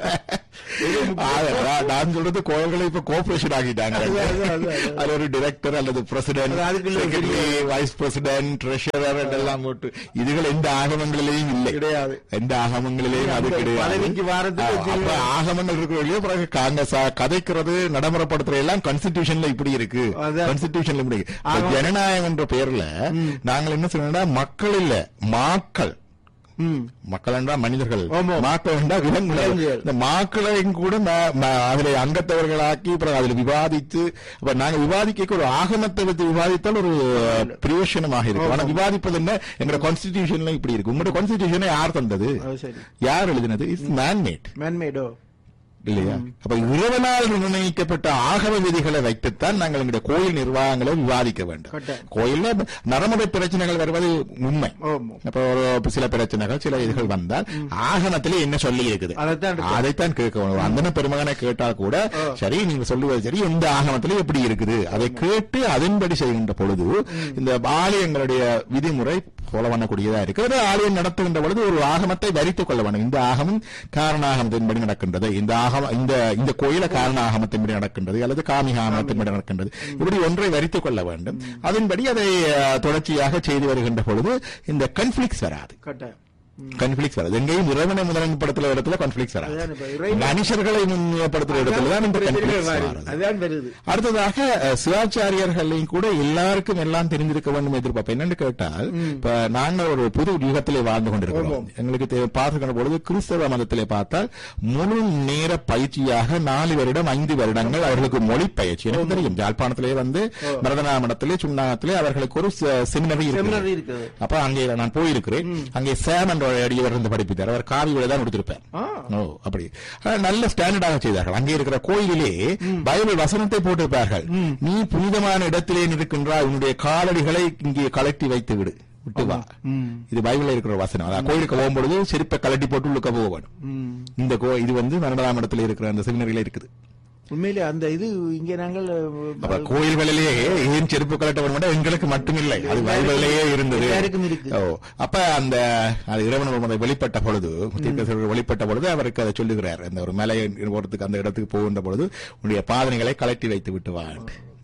அதான் நான் சொல்றது கோயில்களை இப்ப கோஆபரேஷன் ஆகிட்டாங்க அது, அது, அது, அது. அது ஒரு டைரக்டர் அல்லது பிரசிடென்ட் அது அதுக்குள்ள ஒரு செக்ரட்டரி வைஸ் பிரசிடென்ட் ட்ரெஷரர் எல்லாம் போட்டு இதுகள் எந்த ஆகமங்களிலேயும் இல்லை கிடையாது. எந்த ஆகமங்களிலேயும் அது அந்த கிடையாது பதவிக்கு வாரத்துக்கு ஆ, அப்ப ஆகமங்கள் இருக்கிற வழியோ பிறகு காங்கிரஸ் கதைக்கிறது நடைமுறைப்படுத்துற எல்லாம் கான்ஸ்டிடியூஷன்ல இப்படி இருக்கு அதான். கான்ஸ்டிடியூஷன்ல இப்படி இருக்கு. இப்ப ஆகமம். ஜனநாயகம் என்ற பெயர்ல நாங்கள் என்ன சொல்லணும்னா மக்கள் இல்ல மாக்கள் ம். மக்கள் என்றால் மனிதர்கள் ஆமா. மாக்கள் என்றால் விலங்குகள் விலங்குகள். இந்த மாக்களையும் கூட ம- ம- அதில் அங்கத்தவர்களாக்கி அப்புறம் அதில் விவாதித்து அப்ப நாங்க விவாதிக்க ஒரு ஆகமத்தை பத்தி விவாதித்தால் ஒரு பிரயோஜனமாக இருக்கும் ஆனா விவாதிப்பது என்ன எங்க கான்ஸ்டிடியூஷன்ல இப்படி இருக்கு உங்களோட கான்ஸ்டிடியூஷனை யார் தந்தது அது சரி யார் எழுதினது இஸ் மேன்மேட் மேன்மேடோ இல்லையா அப்ப இறைவனால் நிர்ணயிக்கப்பட்ட ஆகம விதிகளை வைத்துத்தான் நாங்கள் எங்களுடைய கோயில் நிர்வாகங்களை விவாதிக்க வேண்டும் கட்டாயம். கோயில்ல நரமுறை பிரச்சனைகள் வருவது உண்மை ஆமா. அப்ப ஒரு சில பிரச்சனைகள் சில இதுகள் வந்தால் ஆகமத்திலே என்ன சொல்லி இருக்குது அதைத்தான் எடுத்து- அதைத்தான் கேட்க வேணும் அந்த பெருமகனை கேட்டால் கூட சரி நீங்க சொல்லுவது சரி இந்த ஆகமத்திலே எப்படி இருக்குது அதை கேட்டு அதன்படி செய்கின்ற பொழுது இந்த ஆலயங்களுடைய விதிமுறை போல பண்ணக்கூடியதா இருக்கிறது ஆலயம் நடத்துகின்ற பொழுது ஒரு ஆகமத்தை வரித்துக் கொள்ள வேண்டும் இந்த ஆகமம் காரணாகமத்தின்படி நடக்கின்றது இந்த ஆகம இந்த இந்த கோயில காரண ஆகமத்தின்படி நடக்கின்றது அல்லது காமிக ஆகமத்தின்படி நடக்கின்றது இப்படி ஒன்றை வரித்துக் கொள்ள வேண்டும் அதன்படி அதை அஹ், தொடர்ச்சியாக செய்து வருகின்ற பொழுது இந்த கன்ஃபிளிக்ஸ் வராது கட்டாயம் ம். கன்ஃபிளிக்ஸ் வராது எங்கேயும் இறைவனை முதன்மைப்படுத்துற இடத்துல கன்ஃபிளிக்ஸ் வராது அதான் இப்ப இறைவன் மனுஷர்களை முன்னிலைப்படுத்துற இடத்துல தான் இந்த conflicts வராது. அதான் வருது அடுத்ததாக அஹ், சிவாச்சாரியர்களையும் கூட எல்லாருக்கும் எல்லாம் தெரிஞ்சிருக்க வேண்டும் எதிர்பார்ப்பேன் என்னன்னு கேட்டால் இப்ப நாங்கள் ஒரு புது யுகத்திலே வாழ்ந்து கொண்டிருக்கிறோம் எங்களுக்கு தெ- பார்க்கிற பொழுது கிறிஸ்தவ மதத்திலே பார்த்தால் முழு நேர பயிற்சியாக நாலு வருடம் ஐந்து வருடங்கள் அவர்களுக்கு மொழி பயிற்சி எனக்கு தெரியும் யாழ்ப்பாணத்திலே வந்து மரதனாமடத்திலே சுண்ணாகத்திலே அவர்களுக்கு ஒரு செமினரி செமினரி இருக்கு இருக்குது அப்ப அங்கே நான் போயிருக்கிறேன் அங்கே சேம் என்ற அடியவர் இருந்து படிப்பித்தார் அவர் காவி விட தான் கொடுத்திருப்பார் ஆ. ஓ அப்படி ஆனா, நல்ல ஸ்டாண்டர்டாக செய்தார்கள் அங்கே இருக்கிற கோயிலிலே பைபிள் வசனத்தை போட்டிருப்பார்கள் நீ புனிதமான இடத்திலே இருக்கின்றாய் உன்னுடைய காலடிகளை இங்கே கலட்டி வைத்து விடு விட்டு வா ம். இது பைபிள்ல இருக்கிற வசனம் அதான் கோயிலுக்கு போகும்பொழுது செருப்பை கலட்டி போட்டு உள்ளுக்க போக வேணும் ம். இந்த கோ இது வந்து மரணதாம் இடத்துல இருக்கிற அந்த செமினரியில இருக்குது உண்மையிலே அந்த இது இங்க நாங்கள் அப்ப கோயில்களிலேயே ஏன் செருப்பு கலட்ட வேணும் எங்களுக்கு மட்டுமில்லை அது பைபிளிலேயே இருந்தது எல்லாருக்கும் இருக்கு. ஓ அப்ப அந்த அது இறைவன் முறை வெளிப்பட்ட பொழுது தீர்க்கதரிசிகள் வெளிப்பட்ட பொழுது அவருக்கு அதை சொல்லுகிறார் அந்த ஒரு மலை போறதுக்கு அந்த இடத்துக்கு போகின்ற பொழுது உன்னுடைய பாதனைகளை கலட்டி வைத்து விட்டு வா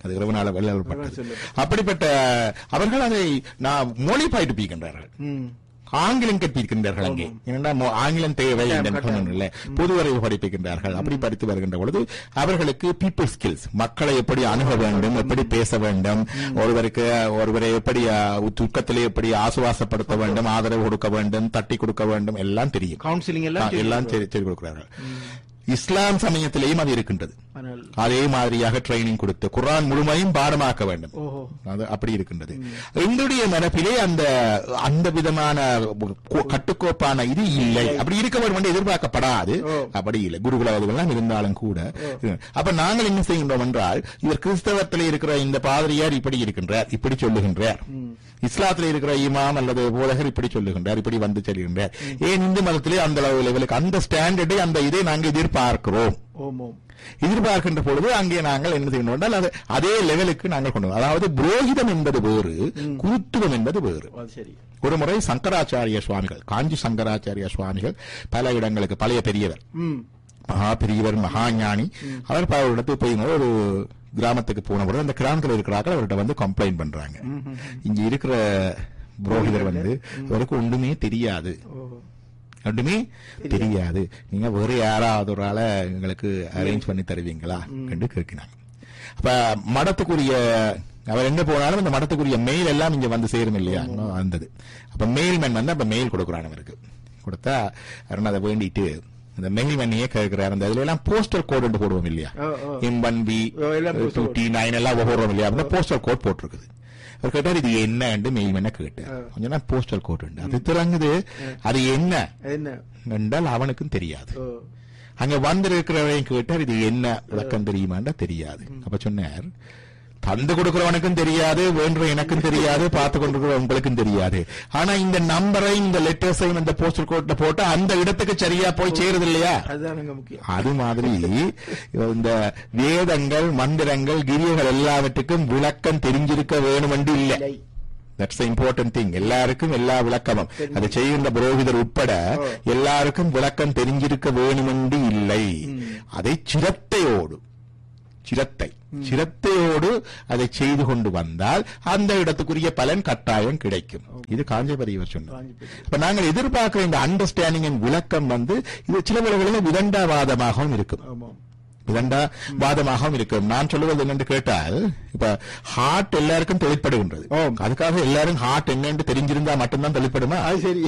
அது இரவனால வெள்ளப்பட்டது அப்படிப்பட்ட அவர்கள் அதை நான் மொழி பாய்ப்பிக்கின்றார்கள் ம். ஆங்கிலம் கற்பிக்கின்றார்கள் அங்கே ஏனென்றா மொ- ஆங்கிலம் தேவை கட்டாயம், என்று கட்டாயம். சொன்னேன்ல. பொது அறிவு படிப்பிக்கின்றார்கள் அப்படி படித்து வருகின்ற பொழுது அவர்களுக்கு பீப்புள் ஸ்கில்ஸ் மக்களை எப்படி அணுக வேண்டும் எப்படி பேச வேண்டும் ஒருவருக்கு ஒருவரை எப்படி அஹ், துக்கத்திலே எப்படி ஆசுவாசப்படுத்த வேண்டும் ஆதரவு கொடுக்க வேண்டும் தட்டி கொடுக்க வேண்டும் எல்லாம் தெரியும் கவுன்சிலிங் ஆ, எல்லாம் எல்லாம் தெரியும். செய்து கொடுக்கிறார்கள் இஸ்லாம் சமயத்திலேயும் அது இருக்கின்றது ஆனால் அதே மாதிரியாக ட்ரைனிங் கொடுத்து குர்ஆன் முழுமையும் பாடமாக்க வேண்டும் ஓஹோ அது அப்படி இருக்கின்றது எங்களுடைய மரபிலே அந்த அந்த விதமான கோ- கட்டுக்கோப்பான இது இல்லை அப்படி இருக்க வேண்டும் என்று எதிர்பார்க்கப்படாது ஓ. அப்படி இல்லை குருகுலவதுகள்லாம் இருந்தாலும் கூட அப்ப நாங்கள் என்ன செய்கின்றோம் என்றால் இவர் கிறிஸ்தவத்தில் இருக்கிற இந்த பாதிரியார் இப்படி இருக்கின்றார் இப்படி சொல்லுகின்றார் இஸ்லாத்தில் இருக்கிற இமாம் அல்லது போதகர் இப்படி சொல்லுகின்றார் இப்படி வந்து செல்கின்றார் ஏன் இந்து மதத்திலே அந்த அளவு லெவலுக்கு அந்த ஸ்டாண்டர்டை அந்த இதை நாங்கள் எதிர்பார்க்கிறோம் ஓம் ஓம் எதிர்பார்க்கின்ற பொழுது அங்கே நாங்கள் என்ன செய்யணும் என்றால் அது அதே லெவலுக்கு நாங்கள் கொண்டு வரோம். அதாவது புரோகிதம் என்பது வேறு குருத்துவம் என்பது வேறு அது சரி ஒரு முறை சங்கராச்சாரிய சுவாமிகள் காஞ்சி சங்கராச்சாரிய சுவாமிகள் பல இடங்களுக்கு பழைய பெரியவர் ம் மகா பெரியவர் மகா ஞானி அவர் பல இடத்துக்கு போய் ஒரு கிராமத்துக்கு போன பொழுது அந்த கிராமத்தில் இருக்கிறார்கள் அவர்கிட்ட வந்து கம்ப்ளைண்ட் பண்றாங்க இங்க இருக்கிற புரோகிதர் வந்து அவருக்கு ஒன்றுமே தெரியாது ஓஹோ ஒன்றுமே தெரியாது நீங்க வேற யாராவது ஒரு ஆளை எங்களுக்கு அரேஞ்ச் பண்ணி தருவீங்களா என்று கேட்கினாங்க அப்ப மடத்துக்குரிய அவர் எங்க போனாலும் அந்த மடத்துக்குரிய மெயில் எல்லாம் இங்க வந்து சேரும் இல்லையா வந்தது அப்ப மெயில்மேன் வந்து அப்ப மெயில் கொடுக்குறான் அவருக்கு கொடுத்தா அருண் அதை வேண்டிட்டு அந்த மெயில்மேனையே கேட்கிறார் அந்த இதுல எல்லாம் போஸ்டல் கோடு போடுவோம் இல்லையா O, O. M one B O, எல்லாம் postal டூ டி நைன் எல்லாம் போடுறோம் இல்லையா அப்படின்னா போஸ்டல் கோட் போட்டிருக்குது அவர் கேட்டார் இது என்ன மெயில் பண்ண கேட்டார் கொஞ்ச நேரம் போஸ்டல் கோட் உண்டு அது திறங்குது அது என்ன என்ன என்றால் அவனுக்கும் தெரியாது ஓ அங்க வந்திருக்கிறவன் கேட்டார் இது என்ன விளக்கம் தெரியுமாண்டா தெரியாது அப்ப சொன்னார் தந்து கொடுக்கிறவனுக்கும் தெரியாது வேண்டுற எனக்கும் தெரியாது பார்த்து கொண்டிருக்கிற உங்களுக்கும் தெரியாது ஆனா இந்த நம்பரையும் இந்த லெட்டர்ஸையும் இந்த போஸ்டல் கோட்ல போட்டு அந்த இடத்துக்கு சரியா போய் சேருது இல்லையா அதுதான் அங்க முக்கியம் அது மாதிரி இந்த வேதங்கள் மந்திரங்கள் கிரியைகள் எல்லாவற்றுக்கும் விளக்கம் தெரிஞ்சிருக்க வேணுமென்று இல்லை இல்லை தட்ஸ் இம்பார்ட்டன்ட் திங் எல்லாருக்கும் எல்லா விளக்கமும் அதை செய்கின்ற புரோகிதர் உட்பட எல்லாருக்கும் விளக்கம் தெரிஞ்சிருக்க வேணுமென்று இல்லை அதை சிரத்தையோடு சிரத்தை சிரத்தையோடு அதை செய்து கொண்டு வந்தால் அந்த இடத்துக்குரிய பலன் கட்டாயம் கிடைக்கும் இது காஞ்சபரியவர் சொன்னார் காஞ்சிபுரம். இப்ப நாங்கள் எதிர்பார்க்கிற இந்த அண்டர்ஸ்டாண்டிங் விளக்கம் வந்து இது சில வேளைகளில் விதண்டாவாதமாகவும் இருக்கும் ஆமாம் விதண்டா வாதமாகவும் இருக்கும் நான் சொல்லுவது என்னென்று கேட்டால் இப்ப ஹார்ட் எல்லாருக்கும் தொழிற்படுகின்றது அதுக்காக எல்லாரும் ஹார்ட் என்னன்னு தெரிஞ்சிருந்தா மட்டும்தான் தொழிற்படுமா அது சரி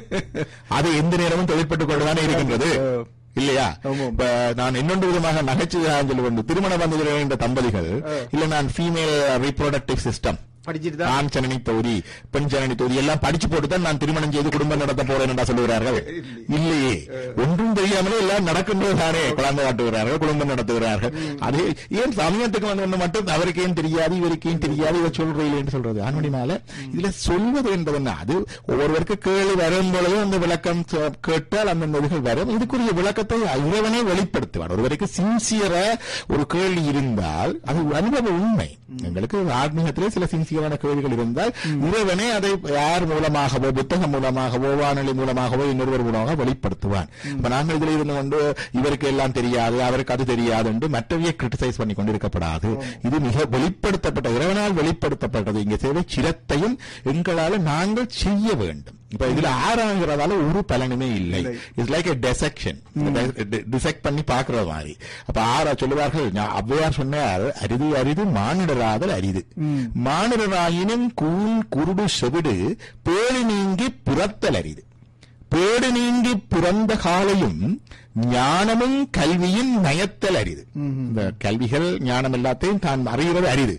அது எந்த நேரமும் தொழிற்பட்டுக் கொண்டுதானே இருக்கின்றது இல்லையா ஆமாம். இப்ப நான் இன்னொன்று விதமாக நகைச்சுவையாக சொல்லுவது திருமண பந்தத்தில் இந்த தம்பதிகள் இல்ல நான் ஃபீமேல் ரீப்ரொடக்டிவ் சிஸ்டம் படிச்சிட்டு தான் ஆண் ஜனனி தொகுதி பெண் ஜனனி தொகுதி எல்லாம் படிச்சு போட்டு தான் நான் திருமணம் செய்து குடும்பம் நடத்த போறேன் என்றா சொல்லுகிறார்கள் இல்லையே ஒன்றும் தெரியாமலே எல்லாம் நடக்கின்றதானே குழந்தை காட்டுகிறார்கள் குடும்பம் நடத்துகிறார்கள் அது ஏன் சமயத்துக்கு வந்து மட்டும் அவருக்கு ஏன் தெரியாது இவருக்கு ஏன் தெரியாது இவர் சொல்றீங்களேன்னு சொல்றது அதனால இதுல சொல்வது என்பது என்ன அது ஒவ்வொருவருக்கு கேள்வி வரும் பொழுது அந்த விளக்கம் சொ- கேட்டால் அந்த இதுகள் வரும் இதுக்குரிய விளக்கத்தை இறைவனே வெளிப்படுத்துவார் ஒருவருக்கு சின்சியரா ஒரு கேள்வி இருந்தால் அது அனுபவ உண்மை எங்களுக்கு ஆத்மீகத்திலே சில சின்சியரான கேள்விகள் இருந்தால் இறைவனே அதை யார் மூலமாகவோ புத்தகம் மூலமாகவோ வானொலி மூலமாகவோ இன்னொருவர் மூலமாக வெளிப்படுத்துவான் இப்ப நாங்கள் இதில் இருந்து கொண்டு இவருக்கு எல்லாம் தெரியாது அவருக்கு அது தெரியாது என்று மற்றவையை கிரிட்டிசைஸ் பண்ணி கொண்டிருக்கப்படாது இது மிக வெளிப்படுத்தப்பட்ட இறைவனால் வெளிப்படுத்தப்பட்டது இங்கே சேவை சிரத்தையும் எங்களால நாங்கள் செய்ய வேண்டும் இப்ப இதுல ஆறாங்கிறதால ஒரு பலனுமே இல்லை it's like a dissection dissect பண்ணி பாக்குற மாதிரி அப்ப ஆறா சொல்லுவார்கள் ஞா- ஔவையார் சொன்னார் அரிது அரிது மானிடராதல் அரிது மானிடராயினும் கூன் குருடு செவிடு பேடு நீங்கி புறத்தல் அரிது பேடு நீங்கி பிறந்த காலையும் ஞானமும் கல்வியும் நயத்தல் அரிது இந்த கல்விகள் ஞானம் எல்லாத்தையும் தான் அறிகிறது அரிது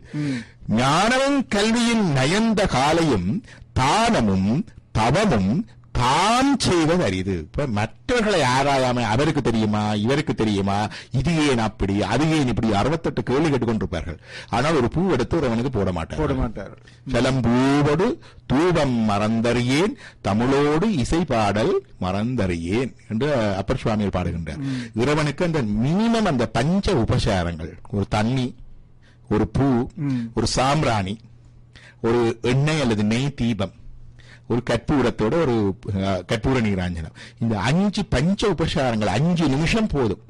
ஞானமும் கல்வியின் நயந்த காலையும் தானமும் தவமும் தான் செய்வது அரிது இப்ப மற்றவர்களை ஆராயாம அவருக்கு தெரியுமா இவருக்கு தெரியுமா இது ஏன் அப்படி அது ஏன் இப்படி அறுபத்தெட்டு கேள்வி கேட்டுக்கொண்டிருப்பார்கள் ஆனால் ஒரு பூ எடுத்து ஒருவனுக்கு போட மாட்டார் போட மாட்டார் செலம்பூவோடு தூபம் மறந்தறியேன் தமிழோடு இசை பாடல் மறந்தறியேன் என்று அப்பர் சுவாமிகள் பாடுகின்றார் இறைவனுக்கு அந்த மினிமம் அந்த பஞ்ச உபசாரங்கள் ஒரு தண்ணி ஒரு பூ ஒரு சாம்பிராணி ஒரு எண்ணெய் அல்லது நெய் தீபம் ஒரு கற்பூரத்தோட ஒரு அஹ், கற்பூர நீராஞ்சனம் இந்த அஞ்சு பஞ்ச உபசாரங்கள் அஞ்சு நிமிஷம் போதும்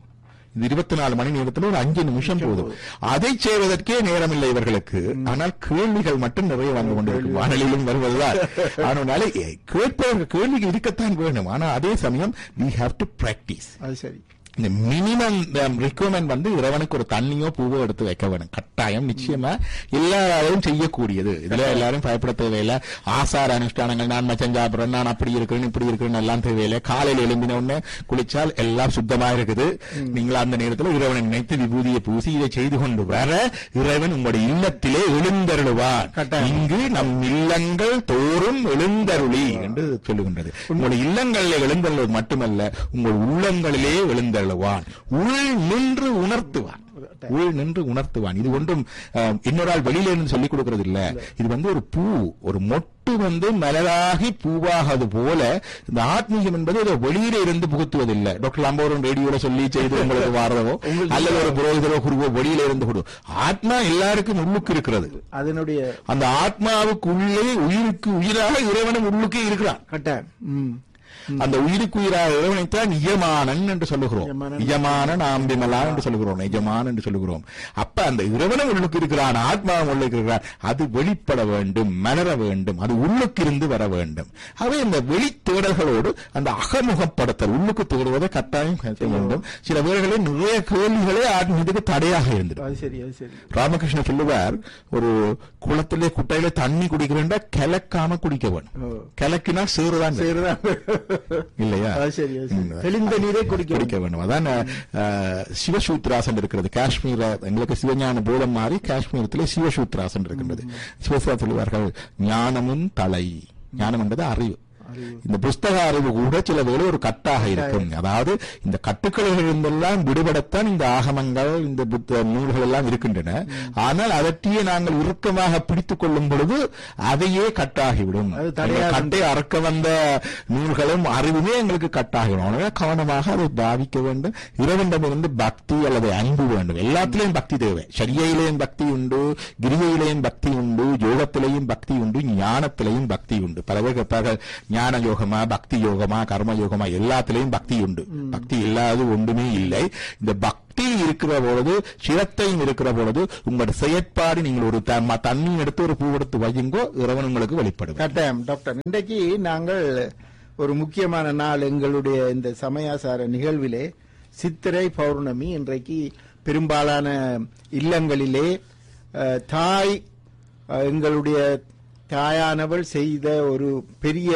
இது இருபத்தி நாலு மணி நேரத்தில் ஒரு அஞ்சு நிமிஷம் போதும் அதை செய்வதற்கே நேரம் இல்லை இவர்களுக்கு ஆனால் கேள்விகள் மட்டும் நிறைய வந்து கொண்டிருக்கும் வானொலியிலும் வருவதுதான் அதனால எ, கேட்பவர்கள் கேள்விகள் இருக்கத்தான் வேணும் ஆனா அதே சமயம் we have to practice அது சரி இந்த மினிமம் ரிக்குவயர்மெண்ட் வந்து இறைவனுக்கு ஒரு தண்ணியோ பூவோ எடுத்து வைக்க வேணும் கட்டாயம் நிச்சயமா எல்லாரும் செய்யக்கூடியது இதுல எல்லாரும் பயப்பட தேவையில்லை ஆசார அனுஷ்டானங்கள் நான் மச்சம் சாப்பிடுறேன் நான் அப்படி இருக்கிறேன் இப்படி இருக்கிறேன் எல்லாம் தேவையில்லை காலையில எழும்பின உடனே குளிச்சால் எல்லாம் சுத்தமா இருக்குது நீங்கள் அந்த நேரத்தில் இறைவனை நினைத்து விபூதியை பூசி இதை செய்து கொண்டு வர இறைவன் உங்களுடைய இல்லத்திலே எழுந்தருளுவார் கட்டாயம். இங்கு நம் இல்லங்கள் தோறும் எழுந்தருளி என்று சொல்லுகின்றது உங்களுடைய இல்லங்களில் எழுந்தருள் மட்டுமல்ல உங்கள் உள்ளங்களிலே எழுந்தருளுவான் உள் நின்று உணர்த்துவான் உள் நின்று உணர்த்துவான் இது ஒன்றும் அஹ், இன்னொரு ஆள் வெளியில இருந்து சொல்லிக் கொடுக்கிறது இல்ல இது வந்து ஒரு பூ ஒரு மொட்டு வந்து மலராகி பூவாகாது போல இந்த ஆத்மீகம் என்பது ஏதோ வெளியில இருந்து புகுத்துவதில்லை டாக்டர் லம்போரன் ரேடியோல சொல்லி செய்து உங்களுக்கு வாரதோ அல்லது ஒரு புரோகிதரோ குருவோ வெளியில இருந்து கொடு ஆத்மா எல்லாருக்கும் உள்ளுக்கு இருக்கிறது அதனுடைய அந்த ஆத்மாவுக்கு உள்ளே உயிருக்கு உயிராக இறைவனும் உள்ளுக்கே இருக்கிறான் கட்டாயம் ம். அந்த உயிருக்கு உயிராக இறைவனைத்தான் நிஜமானன் என்று சொல்லுகிறோம் நிஜமானன். நிஜமான நாம்பிமலா என்று சொல்லுகிறோம் நிஜமான் என்று சொல்லுகிறோம் அப்ப அந்த இறைவனும் உள்ளுக்கு இருக்கிறான் ஆத்மாவும் உள்ளுக்கு இருக்கிறான் அது வெளிப்பட வேண்டும் மலர வேண்டும் அது உள்ளுக்கு இருந்து வர வேண்டும் அவை இந்த வெளி தேடல்களோடு அந்த அகமுகப்படுத்தல் உள்ளுக்கு தேடுவதை கட்டாயம் செய்ய வேண்டும் சில வேளைகளில் நிறைய கேள்விகளே ஆத்மீகத்துக்கு தடையாக இருந்தது அது சரி அது சரி ராமகிருஷ்ணன் சொல்லுவார் ஒரு குளத்திலே குட்டையில தண்ணி குடிக்கிறேன்டா கிளக்காம குடிக்க வேணும் ஓ. கிளக்கினா சேருதான் சரிதான் இல்லையா அது சரி அது சரி. ம். தெளிந்த நீரே குடிக்க குடிக்க வேண்டும் அதான் அஹ், சிவசூத்ராசன் இருக்கிறது காஷ்மீர எங்களுக்கு சிவஞான போதம் மாறி காஷ்மீரத்திலே சிவசூத்ராசன் இருக்கின்றது சிவசா சொல்லுவார்கள் ஞானமும் தலை ஞானம் என்பது அறிவு அறிவு. இந்த புஸ்தக அறிவு கூட சில வேளை ஒரு கட்டாக இருக்கும் அதாவது இந்த கட்டுக்களிலிருந்தெல்லாம் விடுபடத்தான் இந்த ஆகமங்கள் இந்த புத்த நூல்கள் எல்லாம் இருக்கின்றன ஆனால் அதற்றையே நாங்கள் இறுக்கமாக பிடித்துக் கொள்ளும் பொழுது அதையே கட்டாகிவிடும் அது தடையாக எங்கள் கட்டை அறக்க வந்த நூல்களும் அறிவுமே எங்களுக்கு கட்டாகிவிடும் எனவே கவனமாக அதை பாவிக்க வேண்டும் இறைவனிடமிருந்து பக்தி அல்லது அன்பு வேண்டும் எல்லாத்திலையும் பக்தி தேவை சரியிலேயும் பக்தி உண்டு கிரியையிலேயும் பக்தி உண்டு யோகத்திலேயும் பக்தி உண்டு ஞானத்திலேயும் பக்தி உண்டு பல பேர் கேட்பார்கள் ஞான யோகமா பக்தி யோகமா கர்ம யோகமா எல்லாத்திலையும் பக்தி உண்டு பக்தி இல்லாத ஒன்றுமே இல்லை இந்த பக்தி இருக்கிற பொழுது சிரத்தையும் இருக்கிற பொழுது உங்களோட செயற்பாடு நீங்கள் ஒரு த- ம- தண்ணி எடுத்து ஒரு பூ எடுத்து வையுங்கோ இறைவன் உங்களுக்கு வெளிப்படுவார் கட்டாயம் டாக்டர் இன்றைக்கு நாங்கள் ஒரு முக்கியமான நாள் எங்களுடைய இந்த சமயாசார நிகழ்விலே சித்திரை பௌர்ணமி இன்றைக்கு பெரும்பாலான இல்லங்களிலே அஹ், தாய் அஹ், எங்களுடைய தாயானவள் செய்த ஒரு பெரிய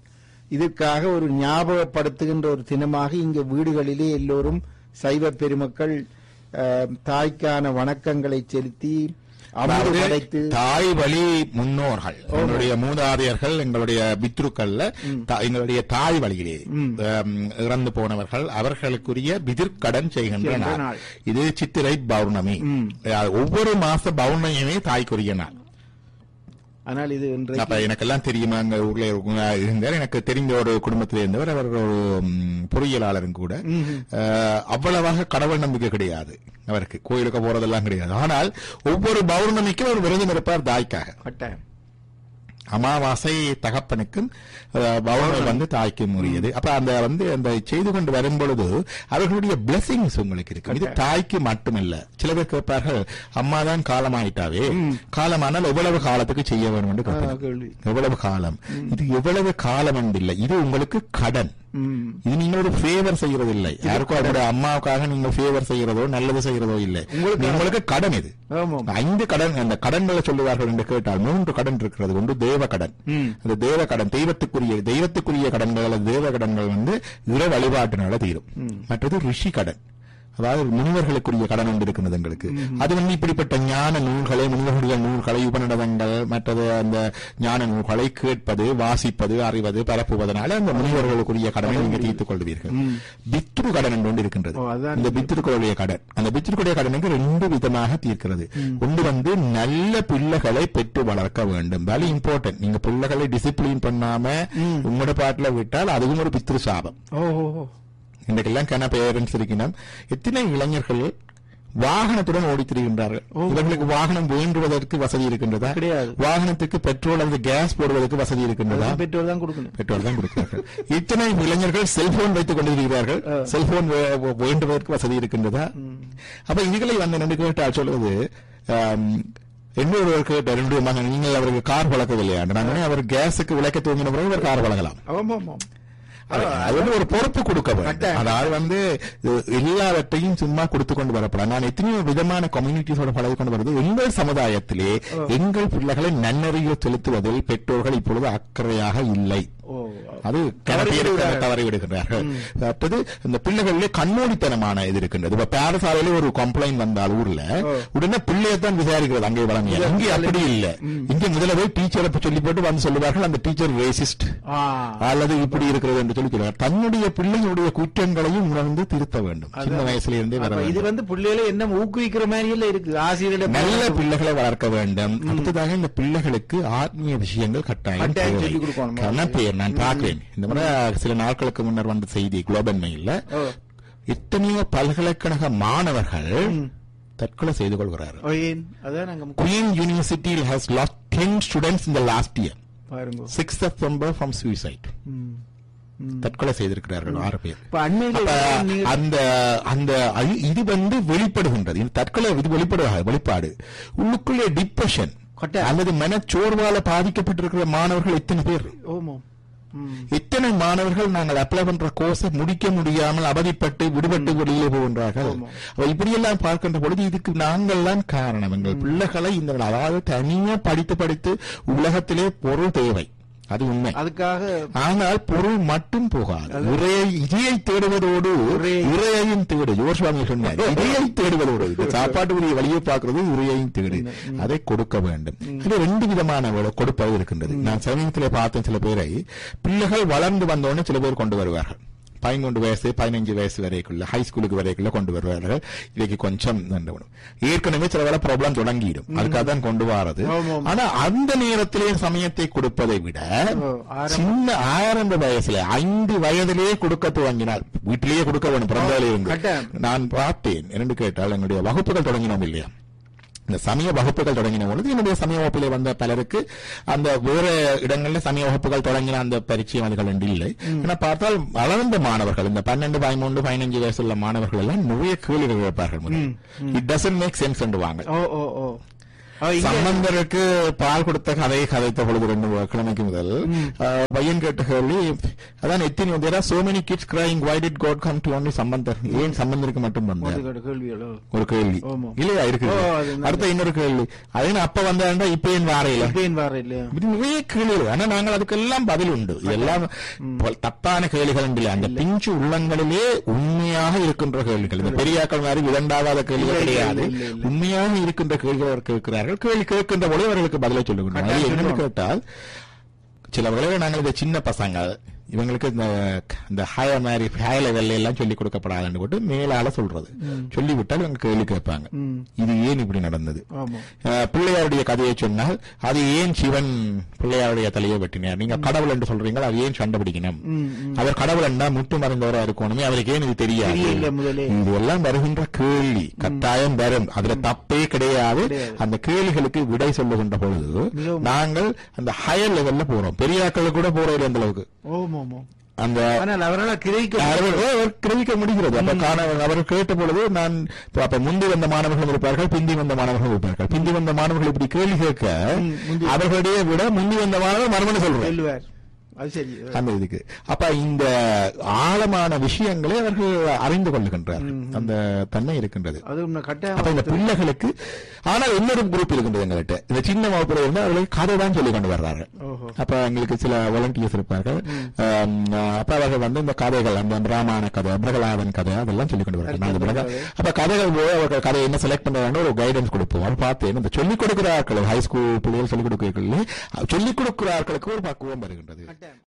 இதுக்காக ஒரு ஞாபகப்படுத்துகின்ற ஒரு தினமாக இங்கு வீடுகளிலே எல்லோரும் சைவ பெருமக்கள் அஹ், தாய்க்கான வணக்கங்களை செலுத்தி அமுது அதாவது படைத்து தாய் வழி முன்னோர்கள் எங்களுடைய மூதாதையர்கள் எங்களுடைய பித்ருக்கள்ல தா- எங்களுடைய தாய் வழியிலே ஆம், இறந்து போனவர்கள் அவர்களுக்குரிய பிதிர்க்கடன் செய்கின்ற செய்கின்ற நாள் நாள். இது சித்திரை பௌர்ணமி ம். அஹ், ஒவ்வொரு மாச பௌர்ணமியுமே தாய்க்குரிய நாள் ஆனால் இது இன்றைக்கு அப்ப எனக்கெல்லாம் தெரியுமா அங்க ஊர்ல இருக்கவங்க இருந்தார் எனக்கு தெரிந்த ஒரு குடும்பத்தில் இருந்தவர் அவர் ஒரு ம், பொறியியலாளரும் கூட அஹ், அவ்வளவாக கடவுள் நம்பிக்கை கிடையாது அவருக்கு கோயிலுக்கு போறதெல்லாம் கிடையாது ஆனால் ஒவ்வொரு பௌர்ணமிக்கும் ஒரு விரதம் இருப்பார் தாய்க்காக கட்டாயம் அமாவாசை தகப்பனுக்கும் அஹ், பௌர்ணமி வந்து தாய்க்கும் உரியது அப்ப அந்த வந்து அந்த செய்து கொண்டு வரும் பொழுது அவர்களுடைய பிளெஸிங்ஸ் உங்களுக்கு இருக்கு இது தாய்க்கு மட்டுமல்ல சில பேர் கேட்பார்கள் அம்மா தான் காலமாயிட்டாவே காலமானால் எவ்வளவு காலத்துக்கு செய்ய வேண்டும் என்று ஆ, கேட்பாங்க கேள்வி எவ்வளவு காலம் இது எவ்வளவு காலம் என்பதில்லை இது உங்களுக்கு கடன் ம். இது நீங்கள் ஒரு ஃபேவர் செய்யறது இல்லை யாருக்கும் அவருடைய அம்மாவுக்காக நீங்க ஃபேவர் செய்யறதோ நல்லது செய்யறதோ இல்லை உங்களுக்கு- உங்களுக்கு கடன் இது ஆமாம் ஐந்து கடன் அந்த கடன்களை சொல்லுவார்கள் என்று கேட்டால் மூன்று கடன் இருக்கிறது ஒன்று தேவ கடன் ம். அந்த தேவ கடன் தெய்வத்துக்குரிய தெய்வத்துக்குரிய கடன்கள் அல்லது தேவ கடன்கள் வந்து இற வழிபாட்டினால தீரும் மற்றது ரிஷி கடன் அதாவது முனிவர்களுக்குரிய கடன் ஒன்று இருக்கிறது எங்களுக்கு அது வந்து இப்படிப்பட்ட ஞான நூல்களை முனிவர்களுடைய நூல்களை உபநிடதங்கள் மற்றது அந்த ஞான நூல்களை கேட்பது வாசிப்பது அறிவது பரப்புவதனால அந்த முனிவர்களுக்குரிய கடனை நீங்க தீர்த்துக் கொள்வீர்கள் பித்ரு கடன் என்று ஒன்று இருக்கின்றது ஓ, அதான் இந்த பித்திருக்களுடைய கடன் அந்த பித்திருக்களுடைய கடனுக்கு ரெண்டு விதமாக தீர்க்கிறது ஒன்று வந்து நல்ல பிள்ளைகளை பெற்று வளர்க்க வேண்டும் வெரி இம்பார்ட்டன்ட் நீங்க பிள்ளைகளை டிசிப்ளின் பண்ணாம உங்களோட பாட்டுல விட்டால் அதுவும் ஒரு பித்ரு சாபம் ஓ ஓ, ஓ. இன்றைக்கெல்லாம் கன பேரண்ட்ஸ் இருக்கணும் எத்தனை இளைஞர்கள் வாகனத்துடன் ஓடித் திரிகின்றார்கள் இவர்களுக்கு வாகனம் வேண்டுவதற்கு வசதி இருக்கின்றதா கிடையாது. வாகனத்துக்கு பெட்ரோல் அல்லது கேஸ் போடுவதற்கு வசதி இருக்கின்றதா அதான் பெற்றோர் தான் கொடுக்கணும் பெட்ரோல் தான் கொடுக்கிறார்கள் இத்தனை இளைஞர்கள் செல்போன் வைத்துக் கொண்டிருக்கிறார்கள் செல்போன் வே- வே- வேண்டுவதற்கு வசதி இருக்கின்றதா அப்ப இதுகளை வந்து நின்று கேட்டால் சொல்வது ஆம், இன்னொருவர் கேட்டார் என்னுடைய மகன் நீங்கள் அவருக்கு கார் வளர்க்கவில்லையா நாங்கள் அவர் கேஸுக்கு விளக்க தூங்கின பிறகு அவர் கார் வளர்க்கலாம் ஆமாம் ஆமாம் அது அது வந்து ஒரு பொறுப்பு கொடுக்க வேண்டும் கட்டாயம். அதாவது வந்து இது எல்லாவற்றையும் சும்மா கொடுத்து கொண்டு வரப்படாது நான் எத்தனையோ விதமான கம்யூனிட்டிஸோட பழகி கொண்டு வருது எங்கள் சமுதாயத்திலே எங்கள் பிள்ளைகளை நன்னறிய செலுத்துவதில் பெற்றோர்கள் இப்பொழுது அக்கறையாக இல்லை ஓ அது கணக்கு தவறி விடுகிறார்கள் அடுத்தது இந்த பிள்ளைகளிலே கண்ணோடித்தனமான இது இருக்கின்றது இப்ப பாடசாலையில ஒரு கம்ப்ளைண்ட் வந்தால் ஊர்ல உடனே பிள்ளையை தான் விசாரிக்கிறது அங்கே வழங்கிய இங்கே அப்படி இல்ல இங்கே முதல்ல போய் டீச்சரை சொல்லி போட்டு வந்து சொல்லுவார்கள் அந்த டீச்சர் ரேசிஸ்ட் ஆ அல்லது இப்படி இருக்கிறது என்று சொல்லி சொல்லுவார் தன்னுடைய பிள்ளைகளுடைய குற்றங்களையும் உணர்ந்து திருத்த வேண்டும் சின்ன வயசுல இருந்தே வர அப்ப இது வேண்டும் வந்து பிள்ளைகளை என்ன ஊக்குவிக்கிற மாதிரி எல்லாம் இருக்கு ஆசிரியர்கள் நல்ல பிள்ளைகளை வளர்க்க வேண்டும் அடுத்ததாக இந்த பிள்ளைகளுக்கு ஆத்மீய விஷயங்கள் கட்டாயம் கட்டாயம் தேவை. சொல்லிக் கொடுக்கணும். கன பேர் நான் பார்க்கிறேன் இந்த முறை சில நாட்களுக்கு முன்னர் வந்த செய்தி குளோபல் மெயில்ல ஓ. எத்தனையோ பல்கலைக்கழக மாணவர்கள் தற்கொலை செய்து கொள்கிறார்கள் ஓ, ஏன் அதான் நாங்க முக்கியம் Queen University has lost ten students இந்த லாஸ்ட் இயர் பாருங்க சிக்ஸ் செப்டம்பர் ஃப்ரம் சூசைட் ம். ம். தற்கொலை செய்திருக்கிறார்கள் ஆறு பேர் இப்ப அண்மையில அப்ப நீங்க- அந்த அந்த அழி- இது வந்து வெளிப்படுகின்றது இது தற்கொலை இது வெளிப்படுக வெளிப்பாடு உள்ளுக்குள்ளே டிப்ரெஷன் கட்டாயம். அல்லது மனச்சோர்வால பாதிக்கப்பட்டிருக்கிற மாணவர்கள் எத்தனை பேர் ஓமோ ம். எத்தனை மாணவர்கள் நாங்கள் அப்ளை பண்ற கோர்ஸை முடிக்க முடியாமல் அவதிப்பட்டு விடுபட்டு வெளியிலே போகின்றார்கள் ஆமா. அப்ப இப்படியெல்லாம் பார்க்கின்ற பொழுது இதுக்கு நாங்கள் தான் காரணம் எங்கள் பிள்ளைகளை இந்த அதாவது தனியா படித்து படித்து உலகத்திலே பொருள் தேவை அது உண்மை அதுக்காக ஆனால் பொருள் மட்டும் போகாது இறையை இதையை தேடுவதோடு இறையை- இறையையும் தேடு யோசுவாமி சொன்னார் இதையை தேடுவதோடு இந்த சாப்பாட்டு உரிய வழியை பார்க்கிறது இறையையும் தேடு அதை கொடுக்க வேண்டும் இது ரெண்டு விதமான வ- கொடுப்பது இருக்கின்றது நான் சமீபத்தில் பார்த்தேன் சில பேரை பிள்ளைகள் வளர்ந்து வந்தோடனே சில பேர் கொண்டு வருவார்கள் பதினொன்று வயசு பதினஞ்சு வயசு வரைக்குள்ள ஹை ஸ்கூலுக்கு வரைக்குள்ள கொண்டு வருவார்கள் இவைக்கு கொஞ்சம் நன்றி ஏற்கனவே சில வேலை ப்ராப்ளம் தொடங்கிடும் அதுக்காக தான் கொண்டு வாரது ஆமா, ஆமா. ஆனா அந்த நேரத்திலே சமயத்தை கொடுப்பதை விட ஓ, ஆரம்ப- சின்ன ஆரம்ப வயசுல ஐந்து வயதிலேயே கொடுக்க துவங்கினார் வீட்டிலேயே கொடுக்க வேண்டும் பிறந்ததிலே இருந்து கட்டாயம். நான் பார்த்தேன் என்று கேட்டால் என்னுடைய வகுப்புகள் தொடங்கினோம் இல்லையா இந்த சமய வகுப்புகள் தொடங்கின பொழுது என்னுடைய சமய வகுப்பிலே வந்த பலருக்கு அந்த வேற இடங்கள்ல சமய வகுப்புகள் தொடங்கின அந்த பரிச்சயம் அதுகள் என்று இல்லை ஆனா பார்த்தால் வளர்ந்த மாணவர்கள் இந்த பன்னெண்டு பதிமூன்று பதினஞ்சு வயசுள்ள மாணவர்கள் எல்லாம் நிறைய கேள்விகள் கேட்பார்கள் இட் டசன்ட் மேக் சென்ஸ் என்று வாங்க ஓ ஓ ஓ ஓ, இங்க- சம்பந்தருக்கு பால் கொடுத்த கதையை கதைத்த பொழுது ரெண்டு கிழமைக்கு முதல் அஹ், பையன் கேட்ட கேள்வி அதான் எத்தனை there are so many kids crying why did God come to only Sambandar ஏன் சம்பந்தருக்கு மட்டும் வந்தார் மோதுகாடு கேள்விகளோ ஒரு கேள்வி ஆமா. இல்லையா இருக்கு ஓ, அது நல்லது. அடுத்த இன்னொரு கேள்வி அது அப்ப வந்தாண்டா இப்ப ஏன் வாரையில இப்பேன் வார இல்லையா இப்படி நிறைய கேள்விகள் ஆனா நாங்கள் அதுக்கெல்லாம் பதில் உண்டு இதெல்லாம் ப- தப்பான கேள்விகள் இல்லை அந்த பிஞ்சு உள்ளங்களிலே உண்மையாக இருக்கின்ற கேள்விகள் இந்த பெரியாக்கள் மாதிரி விதண்டாவாத கேள்விகள் இல்லை, கிடையாது இல்லை, இல்லை. உண்மையாக இருக்கின்ற கேள்விகள் அவர் கேட்கிறார்கள் கேள்வி கேட்கின்ற பொழுது அவர்களுக்கு பதிலை சொல்லுகின்றனர் அது கட்டாயம் என்னன்னு சொல்லணும். கேட்டால் சில வேளையில நாங்கள் இந்த சின்ன பசங்க இவங்களுக்கு இந்த இந்த ஹைய மாதிரி ஹை லெவல்ல எல்லாம் சொல்லி கொடுக்கப்படாதுன்னு போட்டு மேலால சொல்றது சொல்லி விட்டால் இவங்க கேள்வி கேட்பாங்க ம். இது ஏன் இப்படி நடந்தது ஆமா அஹ், பிள்ளையாருடைய கதையை சொன்னால் அது ஏன் சிவன் பிள்ளையாருடைய தலையை வெட்டினார் நீங்க கடவுள் என்று சொல்றீங்க அது ஏன் சண்டை பிடிக்கணும் ம், ம். அவர் கடவுள் என்றா முட்டு மறைந்தவரா இருக்கணுமே அவருக்கு ஏன் இது தெரியாது தெரியல முதலே இதெல்லாம் வருகின்ற கேள்வி கட்டாயம் வரும் அதுல தப்பே கிடையாது கிடையாது. அந்த கேள்விகளுக்கு விடை சொல்லுகின்ற பொழுது மிகவும். நாங்கள் அந்த ஹையர் லெவல்ல போறோம் பெரியாக்கள் கூட போறோம் அந்த அளவுக்கு ஓமோ ஓமோ அந்த ஆனால் அவரால் கிரகிக்க அவர் அவர் கிரகிக்க முடிகிறது அப்ப காண அவர் கேட்ட பொழுது நான் இப்ப அப்ப முந்தி வந்த மாணவர்கள் இருப்பார்கள் பிந்தி வந்த மாணவர்கள் இருப்பார்கள் பிந்தி வந்த மாணவர்கள் இப்படி கேள்வி கேட்க ம், முந்தி- அவர்களுடைய விட முந்தி வந்த மாணவர் மறுமணி சொல்றேன் வெல்லுவார் அது சரி அந்த இதுக்கு அப்ப இந்த ஆழமான விஷயங்களை அவர்கள் அறிந்து கொள்ளுகின்றார்கள் அந்த தன்மை இருக்கின்றது அது உண்மை அப்ப கட்டாயம் இந்த பிள்ளைகளுக்கு ஆனால் இன்னொரு குரூப் இருக்கின்றது எங்கள்கிட்ட இந்த சின்ன வகுப்புல இருந்து அவர்களுக்கு கதை தான் சொல்லி கொண்டு வர்றார்கள் ஓஹோ அப்ப எங்களுக்கு சில வாலண்டியர்ஸ் இருப்பார்கள் ஆம், அப்ப அவர்கள் வந்து இந்த கதைகள் அந்த ராமாயண கதை பிரகலாதன் கதை அதெல்லாம் சொல்லி கொண்டு வருவார்கள் நான் இந்த பிரக- அப்ப கதைகள் போய் அவர்கள் கதையை என்ன செலக்ட் பண்றாங்கன்னு ஒரு கைடன்ஸ் கொடுப்போம் அவர் பார்த்தேன் இந்த சொல்லிக் கொடுக்கிற ஆட்கள் ஹை ஸ்கூல் பிள்ளைகள் சொல்லிக் கொடுக்கிறீர்கள் சொல்லிக் கொடுக்கிற ஆட்களுக்கு ஒரு பக்குவம் வருகின்றது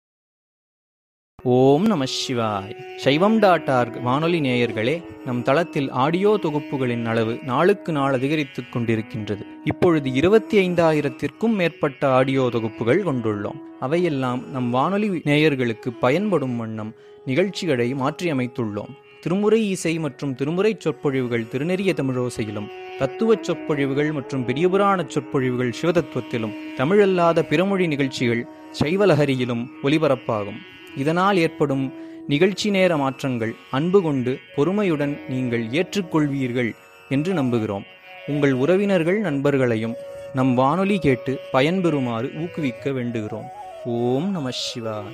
ஓம் நம சிவாய் சைவம் டாட் ஆர்க் வானொலி நேயர்களே நம் தளத்தில் ஆடியோ தொகுப்புகளின் அளவு நாளுக்கு நாள் அதிகரித்துக் கொண்டிருக்கின்றது இப்பொழுது இருபத்தி ஐந்தாயிரத்திற்கும் மேற்பட்ட ஆடியோ தொகுப்புகள் கொண்டுள்ளோம் அவையெல்லாம் நம் வானொலி நேயர்களுக்கு பயன்படும் வண்ணம் நிகழ்ச்சிகளை மாற்றியமைத்துள்ளோம் திருமுறை இசை மற்றும் திருமுறை சொற்பொழிவுகள் திருநெறிய தமிழோசையிலும் தத்துவச் சொற்பொழிவுகள் மற்றும் பெரியபுராண சொற்பொழிவுகள் சிவதத்துவத்திலும் தமிழல்லாத பிறமொழி நிகழ்ச்சிகள் சைவலஹரியிலும் ஒலிபரப்பாகும் இதனால் ஏற்படும் நிகழ்ச்சி நேர மாற்றங்கள் அன்பு கொண்டு பொறுமையுடன் நீங்கள் ஏற்றுக்கொள்வீர்கள் என்று நம்புகிறோம் உங்கள் உறவினர்கள் நண்பர்களையும் நம் வானொலி கேட்டு பயன்பெறுமாறு ஊக்குவிக்க வேண்டுகிறோம் ஓம் நம சிவாய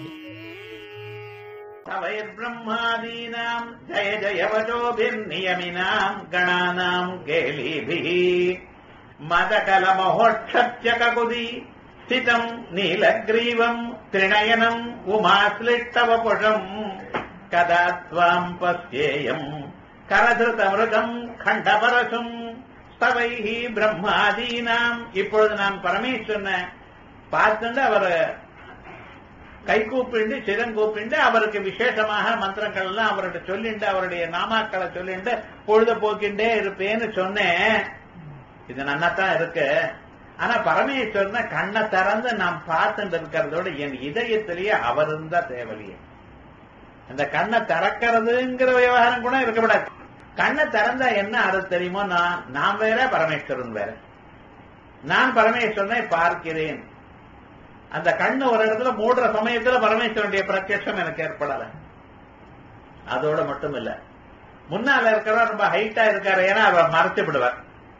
तवैर्ब्रह्मादीनाम् जय जय वचोभिर्नियमिनाम् गणानाम् केलीभिः मदकलमहोक्षत्य ककुदी स्थितम् नीलग्रीवम् त्रिणयनम् उमाश्लिष्टवपुषम् कदा त्वाम् पश्येयम् करधृतमृगम् खण्डपरशुम् स्तवैः பிரம்மாதீனாம் இப்பொழுது நான் பரமேஸ்வரனை பார்த்துட்டு அவர் கை கூப்பிண்டு சிறங்கூப்பிண்டு அவருக்கு விசேஷமாக மந்திரங்கள் எல்லாம் அவர்கிட்ட சொல்லிண்டு அவருடைய நாமாக்களை சொல்லிண்டு பொழுத போக்கிண்டே இருப்பேன்னு சொன்னேன் இது நன்னாத்தான் இருக்கு ஆனா பரமேஸ்வரனை கண்ணை திறந்து நாம் பார்த்துட்டு இருக்கிறதோட என் இதயத்திலேயே அவர் இருந்தா தேவலையே அந்த கண்ணை திறக்கிறதுங்கிற விவகாரம் கூட இருக்கக்கூடாது கண்ணை திறந்தா என்ன அர்த்தம் தெரியுமோ நான் நான் வேற பரமேஸ்வரன் வேற நான் பரமேஸ்வரனை பார்க்கிறேன் அந்த கண்ணு ஒரு இடத்துல மூடுற சமயத்துல பரமேஸ்வரனுடைய பிரத்யட்சம் எனக்கு ஏற்படல அதோட மட்டும் இல்ல முன்னால இருக்கிறவர் ரொம்ப ஹைட்டா இருக்காரு ஏன்னா அவர் மறைச்சு விடுவார்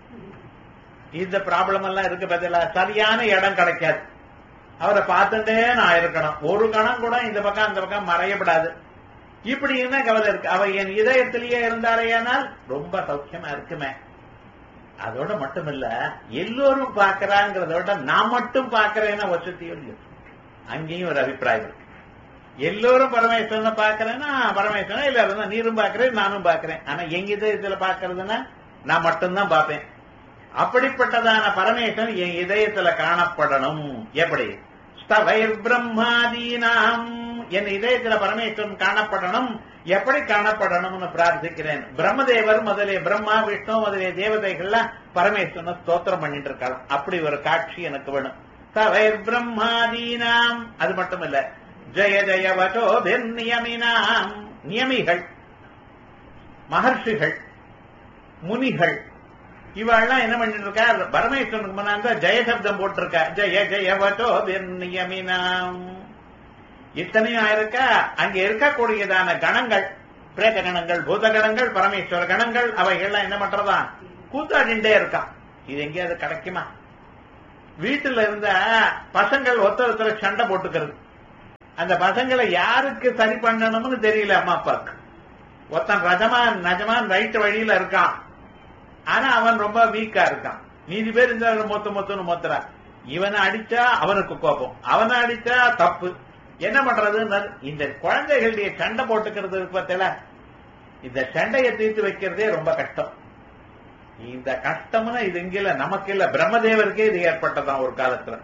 இந்த ப்ராப்ளம் எல்லாம் இருக்கு பதில சரியான இடம் கிடைக்காது அவரை பார்த்துட்டே நான் இருக்கணும் ஒரு கணம் கூட இந்த பக்கம் அந்த பக்கம் மறையப்படாது இப்படி என்ன கவலை இருக்கு அவர் என் இதயத்திலேயே இருந்தாரேயானால் ரொம்ப சௌக்கியமா இருக்குமே அதோட மட்டும் இல்ல எல்லோரும் பார்க்கறாங்கிறத விட நான் மட்டும் பார்க்கிறேன்னா வசதியும் இல்லை அங்கேயும் ஒரு அபிப்பிராயம் இருக்கு எல்லோரும் பரமேஸ்வரனை பார்க்கறேன்னா பரமேஸ்வரன் இல்ல இருந்தா நீரும் பார்க்கிறேன் நானும் பார்க்கிறேன் ஆனா எங்க இதயத்துல பார்க்கறதுன்னா நான் மட்டும்தான் பார்ப்பேன் அப்படிப்பட்டதான பரமேஸ்வரன் என் இதயத்துல காணப்படணும் எப்படி ஸ்தவைர் பிரம்மாதீனாம் என் இதயத்துல பரமேஸ்வரன் காணப்படணும் எப்படி காணப்படணும்னு பிரார்த்திக்கிறேன் பிரம்மதேவர் முதலே பிரம்மா விஷ்ணு முதலிய தேவதைகள்லாம் பரமேஸ்வரனை ஸ்தோத்திரம் பண்ணிட்டு இருக்காங்க அப்படி ஒரு காட்சி எனக்கு வேணும் தவைர் பிரம்மாதீனாம் அது மட்டும் இல்ல ஜெய ஜெய வசோபிர் நியமினாம் நியமிகள் மகர்ஷிகள் முனிகள் இவாள்லாம் என்ன பண்ணிட்டு இருக்கா பரமேஸ்வரனுக்கு முன்னாடி ஜெயசப்தம் போட்டிருக்கா ஜெய ஜெய வசோபிர் நியமினாம் இத்தனையும் ஆயிருக்கா அங்க இருக்கக்கூடியதான கணங்கள் பிரேத கணங்கள் பூத கணங்கள் பரமேஸ்வர கணங்கள் அவைகள்லாம் என்ன பண்றதா கூத்தாடிண்டே இருக்கான் இது எங்கேயாவது கிடைக்குமா வீட்டுல இருந்த பசங்கள் ஒருத்தர் ஒருத்தர் சண்டை போட்டுக்கிறது அந்த பசங்களை யாருக்கு சரி பண்ணணும்னு தெரியல அம்மா அப்பாவுக்கு ஒருத்தன் ரஜமான் நஜமான் ரைட் வழியில இருக்கான் ஆனா அவன் ரொம்ப வீக்கா இருக்கான் மீதி பேர் இந்த மொத்த மொத்தம்னு மொத்தரா இவனை அடிச்சா அவனுக்கு கோபம் அவனை அடிச்சா தப்பு என்ன பண்றது இந்த குழந்தைகளுடைய சண்டை போட்டுக்கிறது பார்த்தல இந்த சண்டையை தீர்த்து வைக்கிறதே ரொம்ப கஷ்டம் இந்த கஷ்டம்னா இது இங்க இல்ல நமக்கு இல்ல பிரம்மதேவருக்கே இது ஏற்பட்டதான் ஒரு காலத்துல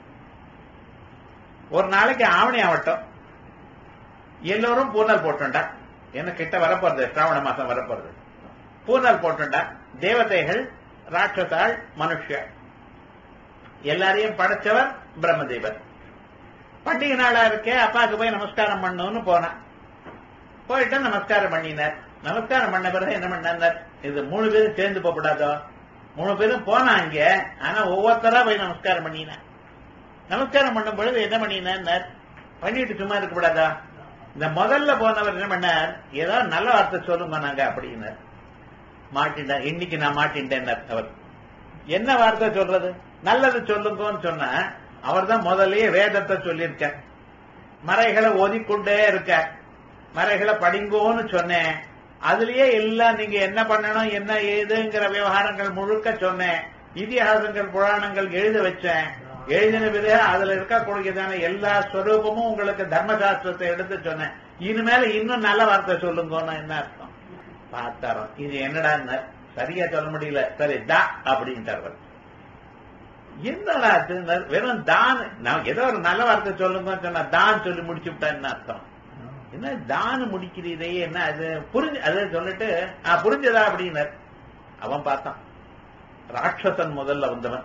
ஒரு நாளைக்கு ஆவணி ஆவட்டம் எல்லோரும் பூனல் போட்டுண்டா என்ன கிட்ட வரப்போறது சிராவண மாசம் வரப்போறது பூனல் போட்டுண்டா தேவதைகள் ராட்சசாள் மனுஷ எல்லாரையும் படைச்சவர் பிரம்மதேவர் பண்டிகை நாளா இருக்கே அப்பாவுக்கு போய் நமஸ்காரம் பண்ணணும்னு போனேன் போயிட்டு நமஸ்காரம் பண்ணினார் நமஸ்காரம் பண்ண பிறகு என்ன பண்ணார் இது மூணு பேரும் சேர்ந்து போகக்கூடாதோ மூணு பேரும் போனாங்க ஆனா ஒவ்வொருத்தரா போய் நமஸ்காரம் பண்ணினேன் நமஸ்காரம் பண்ணும் பொழுது என்ன பண்ணினார் பண்ணிட்டு சும்மா இருக்கக்கூடாதா இந்த முதல்ல போனவர் என்ன பண்ணார் ஏதோ நல்ல வார்த்தை சொல்லுங்க நாங்க அப்படின்னார் மாட்டின்டா இன்னைக்கு நான் மாட்டின்டேன் அவர் என்ன வார்த்தை சொல்றது நல்லது சொல்லுங்கன்னு சொன்ன அவர் தான் முதல்லயே வேதத்தை சொல்லியிருக்க மறைகளை ஓதிக்கொண்டே இருக்க மறைகளை படிங்கோன்னு சொன்னேன் அதுலயே எல்லாம் நீங்க என்ன பண்ணணும் என்ன ஏதுங்கிற விவகாரங்கள் முழுக்க சொன்னேன் இதிகாசங்கள் புராணங்கள் எழுத வச்சேன் எழுதின வித அதுல இருக்கக்கூடியதான எல்லா ஸ்வரூபமும் உங்களுக்கு தர்மசாஸ்திரத்தை எடுத்து சொன்னேன் இனிமேல இன்னும் நல்ல வார்த்தை சொல்லுங்கன்னு என்ன அர்த்தம் பார்த்தாரோம் இது என்னடா சரியா சொல்ல முடியல சரி தா அப்படின்ட்டார் என்னடா வெறும் தான் நான் ஏதோ ஒரு நல்ல வார்த்தை சொல்லுங்க சொன்னா தான் சொல்லி முடிச்சு விட்டா என்ன அர்த்தம் என்ன தான் முடிக்கிறதே என்ன அது புரிஞ்சு அது சொல்லிட்டு புரிஞ்சதா அப்படின்னார் அவன் பார்த்தான் ராட்சசன் முதல்ல வந்தவன்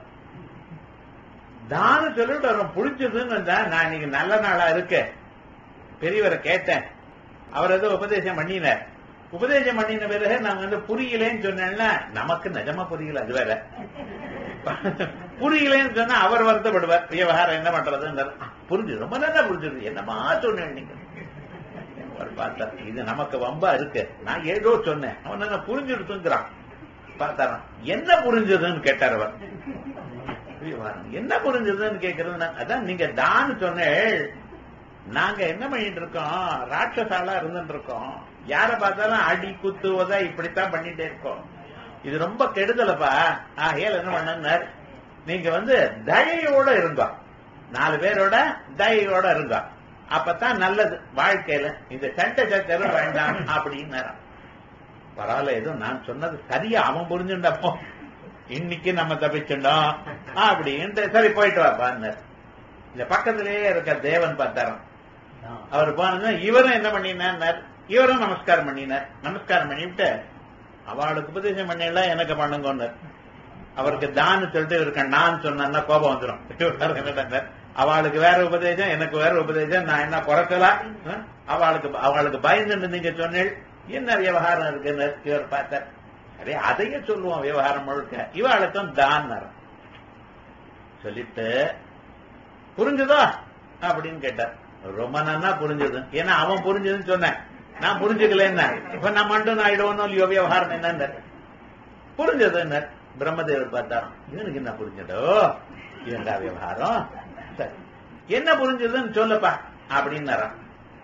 தானு சொல்லிட்டு அவன் புடிச்சதுன்னு நான் இன்னைக்கு நல்ல நாளா இருக்க பெரியவரை கேட்டேன் அவர் ஏதோ உபதேசம் பண்ணினார் உபதேசம் பண்ணின பிறகு நாங்க வந்து புரியலேன்னு சொன்னேன்னா நமக்கு நிஜமா புரியல அது வேற புரியலன்னு சொன்னா அவர் வருத்தப்படுவார் விவகாரம் என்ன பண்றது புரிஞ்சு ரொம்ப நல்லா புரிஞ்சுது என்னமா சொன்னேன் நீங்க அவர் பார்த்தார் இது நமக்கு வம்பா இருக்கு நான் ஏதோ சொன்னேன் அவன் என்ன புரிஞ்சுடுத்துங்கிறான் பார்த்தாராம் என்ன புரிஞ்சதுன்னு கேட்டார் அவர் விவகாரம் என்ன புரிஞ்சதுன்னு கேட்கறது நான், அதான் நீங்க தான் சொன்னேள் நாங்க என்ன பண்ணிட்டு இருக்கோம் ராட்சசாலா இருந்துட்டு இருக்கோம் யார பார்த்தாலும் அடி குத்துவதா இப்படித்தான் பண்ணிட்டே இருக்கோம் இது ரொம்ப கெடுதலப்பா ஆகையால் என்ன பண்ணார் நீங்க வந்து தயையோட இருங்க நாலு பேரோட தயையோட இருங்க அப்பதான் நல்லது வாழ்க்கையில இந்த சண்டை சச்சரவு வேண்டாம் அப்படின்னாராம் பரவாயில்ல ஏதோ நான் சொன்னது சரியா அவன் புரிஞ்சுண்டப்போ இன்னைக்கு நம்ம தப்பிச்சுட்டோம் அப்படின்ட்டு சரி போயிட்டு வாப்பான்னார் இந்த பக்கத்திலேயே இருக்க தேவன் பார்த்தாராம் அவர் போனது இவரும் என்ன பண்ணினார் இவரும் நமஸ்காரம் பண்ணினார் நமஸ்காரம் பண்ணிவிட்டு அவளுக்கு உபதேசம் பண்ணல எனக்கு பண்ணுங்கன்னார் அவருக்கு தான் சொல்லிட்டு இருக்க நான் சொன்னா கோபம் வந்துடும் அவளுக்கு வேற உபதேசம் எனக்கு வேற உபதேசம் நான் என்ன குறைச்சலா அஹ்? அவளுக்கு அவளுக்கு பயந்துட்டு நீங்க சொன்னீள் என்ன விவகாரம் இருக்குன்னு இவர் பார்த்தார் சரி அதையே சொல்லுவோம் விவகாரம் முழுக்க இவாளுக்கும் தான் சொல்லிட்டு புரிஞ்சுதா அப்படின்னு கேட்டார் ரொம்ப நன்னா புரிஞ்சது ஏன்னா அவன் புரிஞ்சதுன்னு சொன்னேன் நான் புரிஞ்சுக்கல என்ன இப்ப நான் மண்டும் ஆயிடுவோம் இல்லையோ விவகாரம் என்ன புரிஞ்சது என்ன பிரம்மதேவர் பார்த்தாராம் இவனுக்கு என்ன புரிஞ்சதோ இவன்டா விவகாரம் சரி என்ன புரிஞ்சதுன்னு சொல்லப்பா அப்படின்னாராம்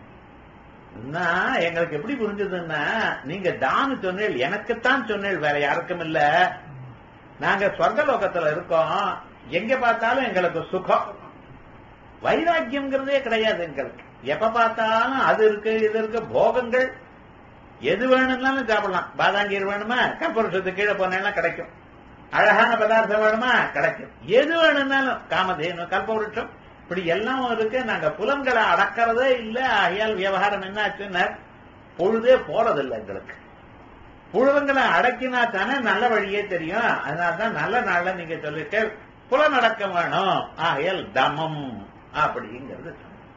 நான் எங்களுக்கு எப்படி புரிஞ்சதுன்னா நீங்க தானு சொன்னேள் எனக்குத்தான் சொன்னேள் வேற யாருக்கும் இல்ல நாங்க சொர்க்கலோகத்துல இருக்கோம் எங்க பார்த்தாலும் எங்களுக்கு சுகம் வைராக்கியம்ங்கிறதே கிடையாது எங்களுக்கு எப்ப பார்த்தாலும் அது இருக்கு இது இருக்கு போகங்கள் எது வேணும்னாலும் சாப்பிடலாம் பாதாங்கீர் வேணுமா கம்பருஷத்து கீழே போனேன்னா கிடைக்கும் அழகான பதார்த்தம் வேணுமா கிடைக்கும் எது வேணும்னாலும் காமதேனு கல்பவருஷம் இப்படி எல்லாம் இருக்கு நாங்க புலன்களை அடக்கிறதே இல்ல ஆகையால் விவகாரம் என்ன ஆச்சுன்னா பொழுதே போறதில்லை எங்களுக்கு புலன்களை அடக்கினா தானே நல்ல வழியே தெரியும் அதனாலதான் நல்ல நாள்ல நீங்க சொல்லிட்டு புலனடக்கம் வேணும் ஆகையால் தமம் அப்படிங்கிறது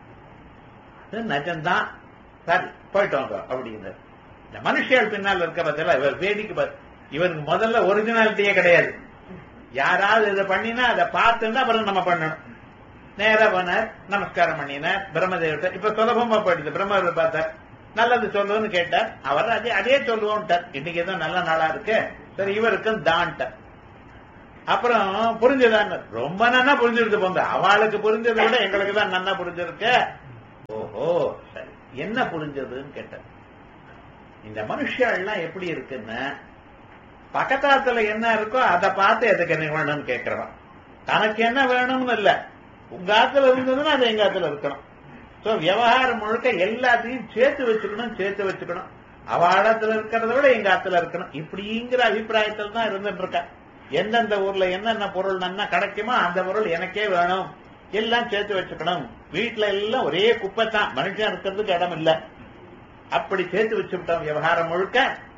அது நிஜம்தான் சரி போயிட்டு வாங்க அப்படிங்கிறது இந்த மனுஷியால் பின்னால் இருக்க பத்தில இவர் வேடிக்கை பார் இவருக்கு முதல்ல ஒரிஜினாலிட்டியே கிடையாது யாராவது இதை பண்ணினா அதை பார்த்துன்னா அப்புறம் நம்ம பண்ணணும் நேரா போனார் நமஸ்காரம் பண்ணினார் பிரம்மதேவத்தை இப்ப சுலபமா போயிடுது பிரம்மதேவர் பார்த்தார் நல்லது சொல்லுன்னு கேட்டார் அவர் அதே அதே சொல்லுவோம்ட்டார் இன்னைக்கு ஏதோ நல்ல நாளா இருக்கு சரி இவருக்கும் தான்ட்டார் அப்புறம் புரிஞ்சுதான் ரொம்ப நன்னா புரிஞ்சிருக்கு போங்க அவளுக்கு புரிஞ்சதை விட எங்களுக்கு தான் நன்னா புரிஞ்சிருக்கு ஓஹோ சரி என்ன புரிஞ்சதுன்னு கேட்டார் இந்த மனுஷாலாம் எப்படி இருக்குன்னு பக்கத்தாத்துல என்ன இருக்கோ அதை பார்த்து எதுக்கு என்ன வேணும்னு கேட்கிறவன் தனக்கு என்ன வேணும்னு இல்ல உங்க ஆத்துல இருந்ததுன்னா அது எங்க ஆத்துல இருக்கணும் சோ விவகாரம் முழுக்க எல்லாத்தையும் சேர்த்து வச்சுக்கணும் சேர்த்து வச்சுக்கணும் அவ இடத்துல இருக்கிறத விட எங்க ஆத்துல இருக்கணும் இப்படிங்கிற அபிப்பிராயத்தில் தான் இருந்துட்டு இருக்கா எந்தெந்த ஊர்ல என்னென்ன பொருள் நன்னா கிடைக்குமோ அந்த பொருள் எனக்கே வேணும் எல்லாம் சேர்த்து வச்சுக்கணும் வீட்டுல எல்லாம் ஒரே குப்பை தான் மனுஷன் இருக்கிறதுக்கு இடம் இல்ல அப்படி சேர்த்து வச்சுவிட்டோம் விவகாரம் முழுக்க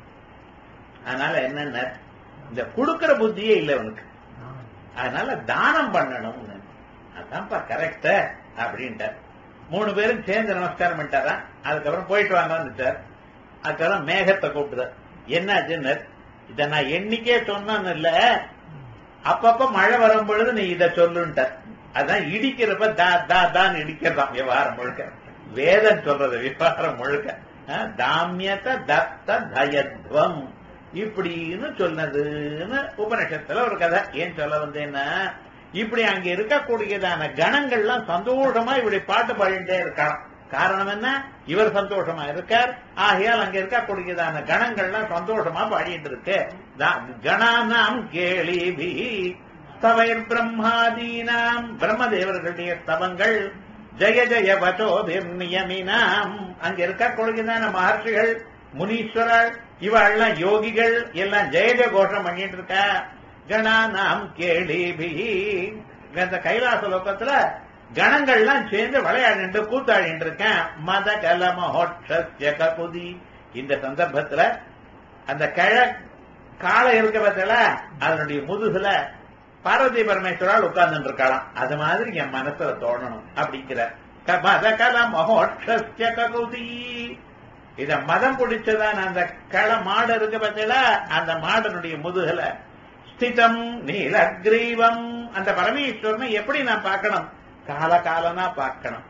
அதனால என்னென்ன இந்த கொடுக்கிற புத்தியே இல்லை உனக்கு அதனால தானம் பண்ணணும் அதான்ப்பா கரெக்ட் அப்படின்ட்டார் மூணு பேரும் சேர்ந்து நமஸ்காரம் பண்ணிட்டாரா அதுக்கப்புறம் போயிட்டு வாங்க வந்துட்டார் அதுக்கப்புறம் மேகத்தை கூப்பிட்டுதார் என்னாச்சுன்னு இத நான் எண்ணிக்கே சொன்னேன்னு இல்ல அப்பப்ப மழை வரும் பொழுது நீ இத சொல்லுன்ட்ட அதான் இடிக்கிறப்ப தா தா தான் இடிக்கிறதாம் விவகாரம் முழுக்க வேதம் சொல்றது விவகாரம் முழுக்க அஹ், தாமியத தத்த தயத்வம் இப்படின்னு சொன்னதுன்னு உபநிஷத்துல ஒரு கதை ஏன் சொல்ல வந்தேன்னா இப்படி அங்க இருக்கக்கூடியதான கணங்கள்லாம் சந்தோஷமா இப்படி பாட்டு பாடிட்டே இருக்கலாம் காரணம் என்ன இவர் சந்தோஷமா இருக்கார் ஆகையால் அங்க இருக்கக்கூடியதான கணங்கள்லாம் சந்தோஷமா பாடிட்டு இருக்கு தா- கணானாம் கேளிபி ஸ்தவைர் பிரம்மாதீனாம் பிரம்மதேவர்களுடைய ஸ்தவங்கள் ஜெய ஜெய வச்சோபிர் நியமினாம் அங்க இருக்கக்கூடியதான மகர்ஷிகள் முனீஸ்வரர் இவெல்லாம் யோகிகள் எல்லாம் ஜெய ஜெய கோஷம் பண்ணிட்டு இருக்கா கணானாம் கேளிபி இந்த கைலாச லோகத்துல கணங்கள்லாம் சேர்ந்து விளையாடிட்டு கூத்தாடிட்டு இருக்கேன் மத கல மகோட்சஸ்ய கபுதி இந்த சந்தர்ப்பத்துல அந்த கிழ காலை இருக்க பத்தில அதனுடைய முதுகுல பார்வதி பரமேஸ்வரால் உட்கார்ந்துட்டு இருக்கலாம் அது மாதிரி என் மனசுல தோணணும் அப்படிங்கிற க- மத கல மகோட்சஸ்ய ககுதி இத மதம் பிடிச்சதான் அந்த கள மாடு இருக்கு பார்த்தீங்களா அந்த மாடனுடைய முதுகல ஸ்திதம் நீலக்ரீவம் அந்த பரமேஸ்வரனை எப்படி நான் பார்க்கணும் காலகாலனா பார்க்கணும்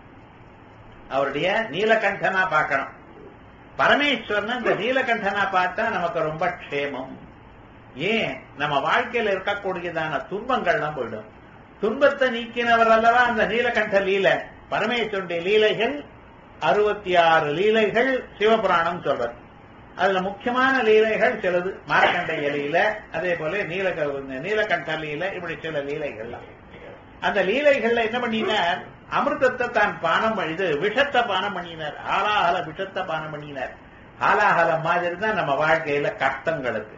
அவருடைய நீலகண்டனா பார்க்கணும் பரமேஸ்வரன் இந்த நீலகண்டனா பார்த்தா நமக்கு ரொம்ப க்ஷேமம் ஏன் நம்ம வாழ்க்கையில இருக்கக்கூடியதான துன்பங்கள்லாம் போயிடும் துன்பத்தை நீக்கினவர் அல்லவா அந்த நீலகண்ட லீலை பரமேஸ்வருடைய லீலைகள் அறுபத்தி ஆறு லீலைகள் சிவபுராணம் சொல்றது அதுல முக்கியமான லீலைகள் சிலது மார்க்கண்டைய லீலை அதே போல நீல நீலகண்ட லீலை இப்படி சில லீலைகள்லாம் அந்த லீலைகள்ல என்ன பண்ணினார் அமிர்தத்தை தான் பானம் பண்ணி- இது விஷத்தை பானம் பண்ணினார் ஆலாஹல விஷத்தை பானம் பண்ணினார் ஆலாஹல மாதிரி தான் நம்ம வாழ்க்கையில கஷ்டங்களுக்கு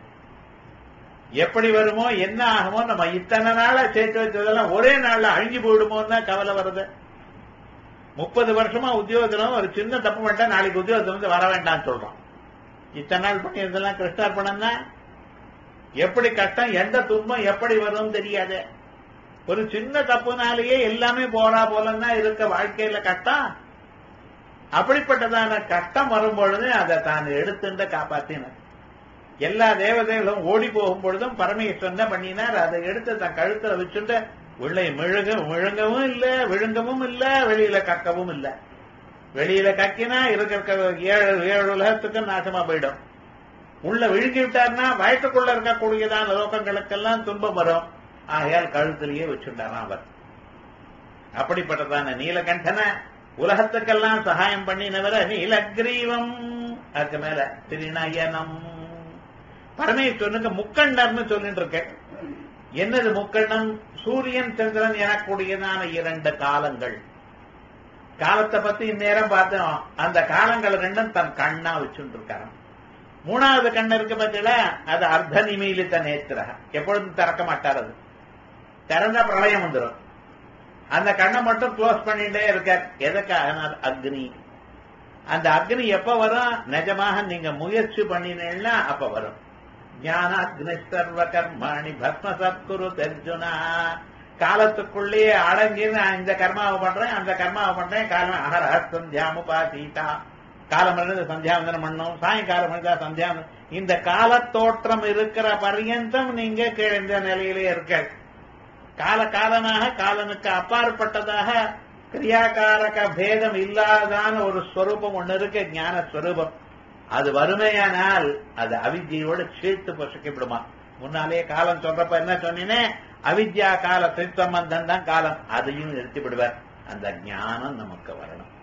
எப்படி வருமோ என்ன ஆகுமோ நம்ம இத்தனை நாளா சேர்த்து வச்சதெல்லாம் ஒரே நாள்ல அழிஞ்சு போயிடுமோன்னு தான் கவலை வருது முப்பது வருஷமா உத்தியோகத்துல ஒரு சின்ன தப்பு பண்ணிட்டா நாளைக்கு உத்தியோகத்துல இருந்து வர வேண்டாம்னு சொல்றோம் இத்தனை நாள் பண்ணியதெல்லாம் கிருஷ்ணார்பணம் தான் எப்படி கஷ்டம் எந்த துன்பம் எப்படி வரும் தெரியாது ஒரு சின்ன தப்புனாலேயே எல்லாமே போறா போலன்னா இருக்க வாழ்க்கையில கஷ்டம் அப்படிப்பட்டதான கஷ்டம் வரும் பொழுது அதை தான் எடுத்துட்டு காப்பாத்தினார் எல்லா தேவதைகளும் ஓடி போகும் பொழுதும் பரமேஸ்வரன் தான் பண்ணினார் அதை எடுத்து தன் கழுத்துல வச்சுட்டு உள்ளே மிழுக விழுங்கவும் இல்ல விழுங்கவும் இல்ல வெளியில கக்கவும் இல்ல வெளியில கக்கினா இருக்கிற ஏழு ஏழு உலகத்துக்கு நாசமா போயிடும் உள்ள விழுங்கி விட்டார்னா வயத்துக்குள்ள இருக்கக்கூடியதான லோகங்களுக்கெல்லாம் துன்பம் வரும் ஆகையால் கழுத்திலேயே வச்சுட்டாராம் அவர் அப்படிப்பட்டதான நீலகண்டன உலகத்துக்கெல்லாம் சகாயம் பண்ணினவர நீலக்ரீவம் அதுக்கு மேல திருநயனம் பரமேஸ்வரனுக்கு முக்கண்டர்னு சொல்லிட்டு இருக்கேன் என்னது முக்கண்டம் சூரியன் சந்திரன் எனக்கூடியதான இரண்டு காலங்கள் காலத்தை பத்தி இந்நேரம் பார்த்தோம் அந்த காலங்கள் ரெண்டும் தன் கண்ணா வச்சுட்டு இருக்காராம் மூணாவது கண்ணு இருக்கு பார்த்தீங்களா அது அர்த்த நிமீலித்த நேத்திர எப்பொழுதும் திறக்க மாட்டார் அது திறந்தா பிரளயம் வந்துடும் அந்த கண்ணை மட்டும் க்ளோஸ் பண்ணிட்டே இருக்கார் எதுக்காக அக்னி அந்த அக்னி எப்ப வரும் நிஜமாக நீங்க முயற்சி பண்ணினீங்கன்னா அப்ப வரும் ஞான அக்னி சர்வ கர்மாணி பஸ்ம சத்குரு தெர்ஜுனா காலத்துக்குள்ளேயே அடங்கி நான் இந்த கர்மாவை பண்றேன் அந்த கர்மாவை பண்றேன் காலம் அகர சந்தியாமுபாசீதா காலம் இருந்து சந்தியாவந்தனம் பண்ணும் சாயங்காலம் இருந்தா சந்தியாவந்தனம் இந்த காலத்தோற்றம் இருக்கிற பர்யந்தம் நீங்க கீழே இந்த நிலையிலே இருக்க கால காலமாக காலனுக்கு அப்பாற்பட்டதாக கிரியாகாரக பேதம் இல்லாதான ஒரு ஸ்வரூபம் ஒண்ணு இருக்கு ஞான ஸ்வரூபம் அது வறுமையானால் அது அவித்யோடு சேர்த்து பொசுக்கிவிடுமா முன்னாலே காலம் சொல்றப்ப என்ன சொன்னீனே அவித்யா கால திருத்தம்பந்தம் தான் காலம் அதையும் நிறுத்தி விடுவார் அந்த ஞானம் நமக்கு வரணும்